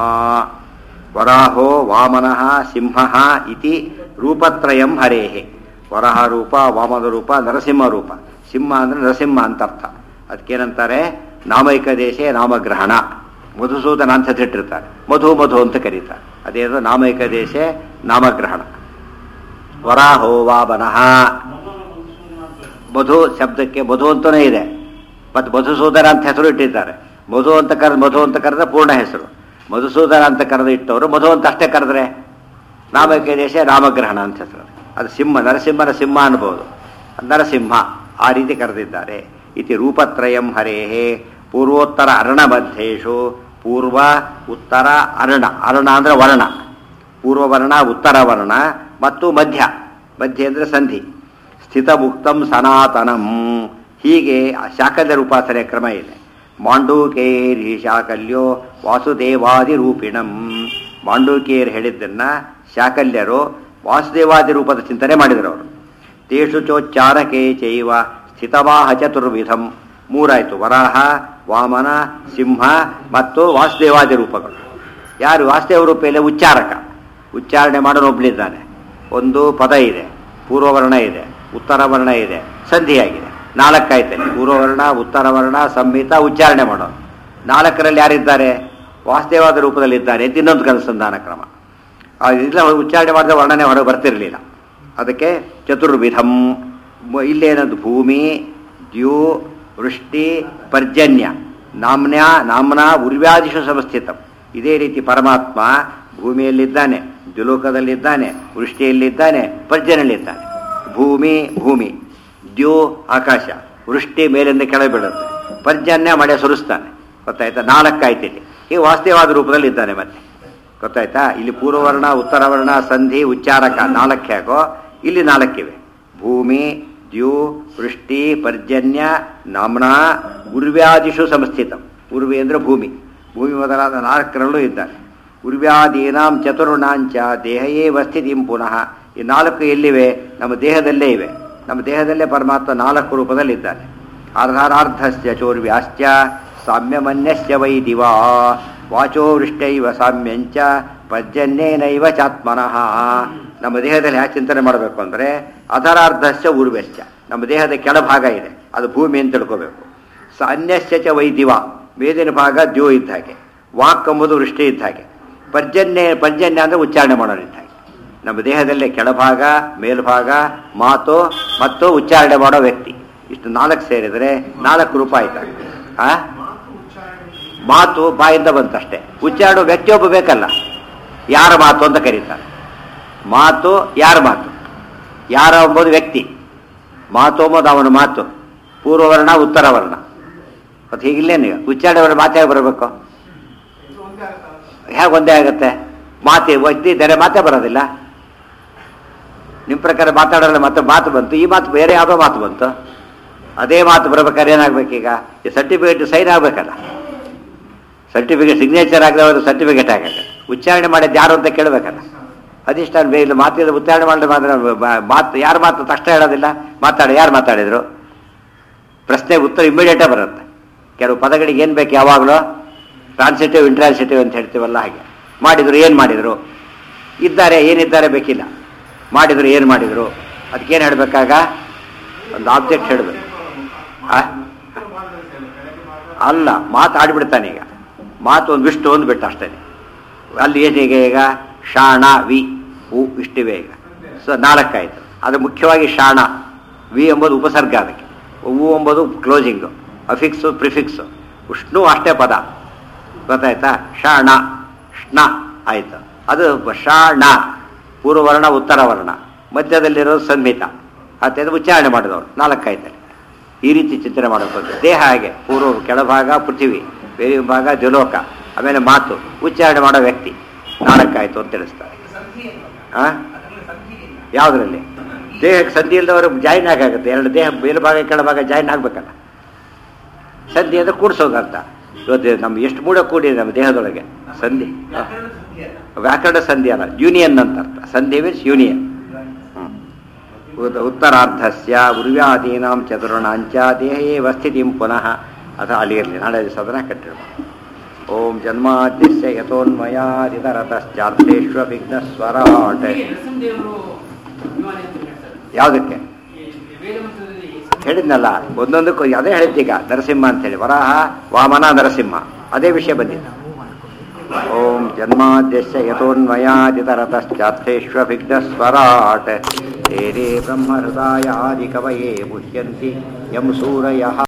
ವರಾಹೋ ವಾಮನಃ ಸಿಂಹಃ ಇತಿ ರೂಪತ್ರಯಂ ಹರೇಹೆ ವರಹ ರೂಪ ವಾಮನ ರೂಪ ನರಸಿಂಹ ರೂಪ ಸಿಂಹ ಅಂದ್ರೆ ನರಸಿಂಹ ಅಂತ ಅರ್ಥ ಅದಕ್ಕೇನಂತಾರೆ ನಾಮೈಕ ದೇಶ ನಾಮಗ್ರಹಣ ಮಧುಸೂದನ ಅಂತ ಇಟ್ಟಿರ್ತಾರೆ ಮಧು ಮಧು ಅಂತ ಕರೀತಾರೆ ಅದೇನು ನಾಮೈಕ ದೇಶ ನಾಮಗ್ರಹಣ ವರಾಹೋ ವಾಮನಃ ಮಧು ಶಬ್ದಕ್ಕೆ ಮಧು ಅಂತಲೇ ಇದೆ ಮತ್ತು ಮಧುಸೂದನ ಅಂತ ಹೆಸರು ಇಟ್ಟಿದ್ದಾರೆ ಮಧು ಅಂತ ಕರೆದು ಮಧು ಅಂತ ಕರೆದ್ರೆ ಪೂರ್ಣ ಹೆಸರು ಮಧುಸೂದನ ಅಂತ ಕರೆದು ಇಟ್ಟವರು ಮಧು ಅಂತ ಅಷ್ಟೇ ಕರೆದ್ರೆ ನಾಮಕ್ಕೆ ದೇಶ ರಾಮಗ್ರಹಣ ಅಂತ ಹೆಸರು ಅದು ಸಿಂಹ ನರಸಿಂಹನ ಸಿಂಹ ಅನ್ಬೋದು ನರಸಿಂಹ ಆ ರೀತಿ ಕರೆದಿದ್ದಾರೆ ಇತಿ ರೂಪತ್ರಯಂ ಹರೇಹೇ ಪೂರ್ವೋತ್ತರ ಅರ್ಣ ಮಧ್ಯೇಶು ಪೂರ್ವ ಉತ್ತರ ಅರ್ಣ ಅರ್ಣ ಅಂದ್ರೆ ವರ್ಣ ಪೂರ್ವವರ್ಣ ಉತ್ತರ ವರ್ಣ ಮತ್ತು ಮಧ್ಯ ಮಧ್ಯ ಅಂದರೆ ಸಂಧಿ ಸ್ಥಿತಮುಕ್ತಂ ಸನಾತನಂ ಹೀಗೆ ಆ ಶಾಕಲ್ಯರ ಉಪಾಸನೆ ಕ್ರಮ ಇದೆ ಮಾಂಡೂಕೇರಿ ಶಾಕಲ್ಯೋ ವಾಸುದೇವಾದಿ ರೂಪಿಣಂ ಮಾಂಡೂಕೇರ್ ಹೇಳಿದ್ದನ್ನ ಶಾಕಲ್ಯರು ವಾಸುದೇವಾದಿ ರೂಪದ ಚಿಂತನೆ ಮಾಡಿದರು ಅವರು ತೇಷು ಚೋಚ್ಚಾರಕೆ ಚೈವ ಸ್ಥಿತವಾಹ ಚತುರ್ವಿಧಂ ಮೂರಾಯಿತು ವರಾಹ ವಾಮನ ಸಿಂಹ ಮತ್ತು ವಾಸುದೇವಾದಿ ರೂಪಗಳು ಯಾರು ವಾಸುದೇವ ರೂಪ ಇಲ್ಲ ಉಚ್ಚಾರಕ ಉಚ್ಚಾರಣೆ ಮಾಡೋನು ಒಬ್ಬಳಿದ್ದಾನೆ ಒಂದು ಪದ ಇದೆ ಪೂರ್ವವರ್ಣ ಇದೆ ಉತ್ತರ ವರ್ಣ ಇದೆ ಸಂಧಿಯಾಗಿದೆ ನಾಲ್ಕಾಯ್ತಲ್ಲಿ ಪೂರ್ವವರ್ಣ ಉತ್ತರ ವರ್ಣ ಸಂಹಿತ ಉಚ್ಚಾರಣೆ ಮಾಡೋನು ನಾಲ್ಕರಲ್ಲಿ ಯಾರಿದ್ದಾರೆ ವಾಸುದೇವಾದ ರೂಪದಲ್ಲಿದ್ದಾರೆ ಅಂತ ಇನ್ನೊಂದು ಅನುಸಂಧಾನ ಕ್ರಮ ಆ ಇಲ್ಲ ಉಚ್ಚಾರಣೆ ಮಾಡಿದ ವರ್ಣನೆ ಹೊರಗೆ ಬರ್ತಿರಲಿಲ್ಲ ಅದಕ್ಕೆ ಚತುರ್ವಿಧಂ ಮ- ಇಲ್ಲೇನದು ಭೂಮಿ ದ್ಯು ವೃಷ್ಟಿ ಪರ್ಜನ್ಯ ನಾಮ್ನ್ಯ ನಾಮ್ನ ಉರ್ವ್ಯಾದಿಷು ಸಮಸ್ಥಿತಂ ಇದೇ ರೀತಿ ಪರಮಾತ್ಮ ಭೂಮಿಯಲ್ಲಿದ್ದಾನೆ ದ್ಯುಲೋಕದಲ್ಲಿದ್ದಾನೆ ವೃಷ್ಟಿಯಲ್ಲಿದ್ದಾನೆ ಪರ್ಜನ್ಯಲ್ಲಿದ್ದಾನೆ ಭೂಮಿ ಭೂಮಿ ದ್ಯು ಆಕಾಶ ವೃಷ್ಟಿ ಮೇಲಿಂದ ಕೆಳಗೆ ಬೀಳುತ್ತೆ ಪರ್ಜನ್ಯ ಮಳೆ ಸುರಿಸ್ತಾನೆ ಗೊತ್ತಾಯ್ತಾ ನಾಲ್ಕಾಯ್ತು ಇಲ್ಲಿ ಈ ವಾಸ್ತವವಾದ ರೂಪದಲ್ಲಿ ಇದ್ದಾನೆ ಮತ್ತೆ ಗೊತ್ತಾಯ್ತಾ ಇಲ್ಲಿ ಪೂರ್ವವರ್ಣ ಉತ್ತರವರ್ಣ ಸಂಧಿ ಉಚ್ಚಾರಕ ನಾಲ್ಕು ಹೇಗೋ ಇಲ್ಲಿ ನಾಲ್ಕಿವೆ ಭೂಮಿ ದ್ಯು ವೃಷ್ಟಿ ಪರ್ಜನ್ಯ ನಾಮ್ನ ಉರ್ವ್ಯಾದಿಷು ಸಂಸ್ಥಿತಂ ಉರ್ವಿ ಅಂದ್ರೆ ಭೂಮಿ ಭೂಮಿ ಮೊದಲಾದ ನಾಲ್ಕರಲ್ಲೂ ಇದ್ದಾನೆ ಉರ್ವ್ಯಾದೀನಾಂ ಚತುರ್ಣಾಂಚ ದೇಹಯೇ ಸ್ಥಿತಿಂ ಪುನಃ ಈ ನಾಲ್ಕು ಎಲ್ಲಿವೆ ನಮ್ಮ ದೇಹದಲ್ಲೇ ಇವೆ ನಮ್ಮ ದೇಹದಲ್ಲೇ ಪರಮಾತ್ಮ ನಾಲ್ಕು ರೂಪದಲ್ಲಿದ್ದಾನೆ ಅರ್ಧಾರಾರ್ಧಸ್ಯ ಚೋರ್ವ್ಯಾಶ್ಚ ಸಾಮ್ಯಮನ್ಯಸ್ಯ ವೈ ದಿವಾ ವಾಚೋ ವೃಷ್ಟೈವ ಸಾಮ್ಯಂಚ ಪರ್ಜನ್ಯೇನೈವ ಚಾತ್ಮನಃ ನಮ್ಮ ದೇಹದಲ್ಲಿ ಯಾಕೆ ಚಿಂತನೆ ಮಾಡಬೇಕು ಅಂದರೆ ಅಧರಾರ್ಧಸ್ಯ ಉರ್ವೆಶ್ಚ ನಮ್ಮ ದೇಹದ ಕೆಳಭಾಗ ಇದೆ ಅದು ಭೂಮಿ ಅಂತ ತಿಳ್ಕೋಬೇಕು ಸ ಅನ್ಯಸ್ಯ ಚ ವೈ ದಿವ ಮೇದಿನ ಭಾಗ ದ್ಯೋ ಇದ್ದ ಹಾಗೆ ವಾಕ್ ಎಂಬುದು ವೃಷ್ಟಿ ಇದ್ದ ಹಾಗೆ ಪರ್ಜನ್ಯ ಪರ್ಜನ್ಯ ಅಂದರೆ ಉಚ್ಚಾರಣೆ ಮಾಡೋರು ಇದ್ದ ಹಾಗೆ ನಮ್ಮ ದೇಹದಲ್ಲೇ ಕೆಳಭಾಗ ಮೇಲ್ಭಾಗ ಮಾತು ಮತ್ತು ಉಚ್ಚಾರಣೆ ಮಾಡೋ ವ್ಯಕ್ತಿ ಇಷ್ಟು ನಾಲ್ಕು ಸೇರಿದರೆ ನಾಲ್ಕು ರೂಪಾಯಿ ಆಯ್ತು ಆ ಮಾತು ಬಾಯಿಂದ ಬಂತಷ್ಟೇ ಉಚ್ಚಾರಣೆ ವ್ಯಕ್ತಿಯೊಬ್ಬ ಬೇಕಲ್ಲ ಯಾರ ಮಾತು ಅಂತ ಕರೀತಾರೆ ಮಾತು ಯಾರ ಮಾತು ಯಾರ ಎಂಬುದು ವ್ಯಕ್ತಿ ಮಾತು ಎಂಬುದು ಅವನ ಮಾತು ಪೂರ್ವವರ್ಣ ಉತ್ತರವರ್ಣ ಮತ್ತು ಹೀಗಿಲ್ಲೇ ನೀವು ಉಚ್ಚಾರಣೆ ಅವರ ಮಾತೇ ಬರಬೇಕು ಹೇಗೆ ಒಂದೇ ಆಗುತ್ತೆ ಮಾತೆ ವ್ಯಕ್ತಿ ಇದ್ದಾರೆ ಮಾತೇ ಬರೋದಿಲ್ಲ ನಿಮ್ಮ ಪ್ರಕಾರ ಮಾತಾಡೋಲ್ಲ ಮತ್ತೆ ಮಾತು ಬಂತು ಈ ಮಾತು ಬೇರೆ ಯಾವುದೋ ಮಾತು ಬಂತು ಅದೇ ಮಾತು ಬರ್ಬೇಕಾದ್ರೆ ಏನಾಗಬೇಕೀಗ ಈ ಸರ್ಟಿಫಿಕೇಟ್ ಸೈನ್ ಆಗಬೇಕಲ್ಲ ಸರ್ಟಿಫಿಕೇಟ್ ಸಿಗ್ನೇಚರ್ ಆಗದೆ ಸರ್ಟಿಫಿಕೇಟ್ ಆಗಲ್ಲ ಉಚ್ಚಾರಣೆ ಮಾಡಿದ್ದು ಯಾರು ಅಂತ ಕೇಳಬೇಕಲ್ಲ ಅದಿಷ್ಟು ಬೇ ಇಲ್ಲ ಮಾತಿದ ಉಚ್ಚಾರಣೆ ಮಾಡಿದ್ರೆ ಮಾತ್ರ ಬ- ಮಾತು ಯಾರು ಮಾತು ತಕ್ಷಣ ಹೇಳೋದಿಲ್ಲ ಮಾತಾಡಿ ಯಾರು ಮಾತಾಡಿದ್ರು ಪ್ರಶ್ನೆಗೆ ಉತ್ತರ ಇಮಿಡಿಯೇಟೇ ಬರುತ್ತೆ ಕೆಲವು ಪದಗಳಿಗೆ ಏನು ಬೇಕು ಯಾವಾಗಲೂ ಟ್ರಾನ್ಸಿಟಿವ್ ಇಂಟ್ರಾನ್ಸಿಟಿವ್ ಅಂತ ಹೇಳ್ತೀವಲ್ಲ ಹಾಗೆ ಮಾಡಿದ್ರು ಏನು ಮಾಡಿದರು ಇದ್ದಾರೆ ಏನಿದ್ದಾರೆ ಬೇಕಿಲ್ಲ ಮಾಡಿದ್ರು ಏನು ಮಾಡಿದರು ಅದಕ್ಕೇನು ಹೇಳಬೇಕಾಗ ಒಂದು ಆಬ್ಜೆಕ್ಟ್ ಹೇಳಬೇಕು ಆ ಅಲ್ಲ ಮಾತು ಆಡಿಬಿಡ್ತಾನೆ ಈಗ ಮಾತು ಒಂದು ವಿಷ್ಟು ಒಂದು ಬಿಟ್ಟು ಅಷ್ಟೇ ಅಲ್ಲಿ ಏನಿಗೆ ಈಗ ಶಾಣ ವಿ ಹೂ ಇಷ್ಟಿವೆ ಈಗ ಸೊ ನಾಲ್ಕಾಯ್ತು ಅದು ಮುಖ್ಯವಾಗಿ ಶಾಣ ವಿ ಎಂಬುದು ಉಪಸರ್ಗ ಅದಕ್ಕೆ ಹೂ ಎಂಬುದು ಕ್ಲೋಸಿಂಗು ಅಫಿಕ್ಸು ಪ್ರಿಫಿಕ್ಸು ಉಷ್ಣು ಅಷ್ಟೇ ಪದ ಗೊತ್ತಾಯ್ತಾ ಶಾಣ ಷ್ಣ ಆಯಿತು ಅದು ಶಾಣ ಪೂರ್ವವರ್ಣ ಉತ್ತರ ವರ್ಣ ಮಧ್ಯದಲ್ಲಿರೋದು ಸಂಹಿತ ಅಂತ ಉಚ್ಚಾರಣೆ ಮಾಡಿದವರು ನಾಲ್ಕಾಯ್ತಲ್ಲಿ ಈ ರೀತಿ ಚಿಂತನೆ ಮಾಡಬೇಕು ದೇಹ ಹಾಗೆ ಪೂರ್ವ ಕೆಳಭಾಗ ಪೃಥ್ವಿ ಬೇರೆ ಭಾಗ ಜಲೋಕ ಆಮೇಲೆ ಮಾತು ಉಚ್ಚಾರಣೆ ಮಾಡೋ ವ್ಯಕ್ತಿ ನಾಲ್ಕಾಯ್ತು ಅಂತ ತಿಳಿಸ್ತಾರೆ ಆ ಯಾವುದರಲ್ಲಿ ದೇಹಕ್ಕೆ ಸಂಧಿ ಇಲ್ಲದವರು ಜಾಯಿನ್ ಆಗುತ್ತೆ ಎರಡು ದೇಹ ಮೇಲ್ಭಾಗ ಕೆಳಭಾಗ ಜಾಯಿನ್ ಆಗಬೇಕಲ್ಲ ಸಂಧಿ ಅಂದರೆ ಕೂಡಿಸೋದು ಅರ್ಥ ಇವತ್ತು ನಮ್ಗೆ ಎಷ್ಟು ಮೂಡ ಕೂಡಿದೆ ನಮ್ಮ ದೇಹದೊಳಗೆ ಸಂಧಿ ಆ. ವ್ಯಾಕರಣ ಸಂಧಿ ಅಲ್ಲ ಯೂನಿಯನ್ ಅಂತ ಅರ್ಥ ಸಂಧಿ ಮೀನ್ಸ್ ಯೂನಿಯನ್ ಉತ್ತರಾರ್ಧಸ್ಯ ಉರ್ವ್ಯಾದೀನಾಂ ಚತುರ್ಣಾಂಚ ದೇಹೇವ ಸ್ಥಿತಿಂ ಪುನಃ ಅಥ ಅಲ್ಲಿ ಇರಲಿ ನಾಳೆ ಸದನ ಕಟ್ಟಿರುವ ಓಂ ಜನ್ಮಾದ್ಯಸ್ಯ ಯಥೋನ್ಮಯಾದಿತರತಶ್ಚಾರ್ಥೇಶ್ವವಿಘ್ನಸ್ವರಾಟ್ ನರಸಿಂಹದೇವರು ಅಭಿಮಾನಿ ಅಂತ ಹೇಳ್ತಾರೆ ಯಾವುದಕ್ಕೆ ಈ ವೇದ ಮಂತ್ರದಲ್ಲಿ ಹೇಳಿದ್ನಲ್ಲ ಒಂದೊಂದಕ್ಕೂ ಅದೇ ಹೇಳಿದ್ದೀಗ ನರಸಿಂಹ ಅಂತೇಳಿ ವರಾಹ ವಾಮನ ನರಸಿಂಹ ಅದೇ ವಿಷಯ ಬಂದಿದೆ ಓಂ ಜನ್ಮಾದ್ಯಸ್ಯ ಯಥೋನ್ಮಯಾದಿತರತಶ್ಚಾರ್ಥೇಶ್ವವಿಘ್ನಸ್ವರಾಟ್ ತೇರೇ ಬ್ರಹ್ಮಹೃದಾಯಾದಿಕವಯೇ ಮುಹ್ಯಂತಿ ಯಂ ಸೂರಯಃ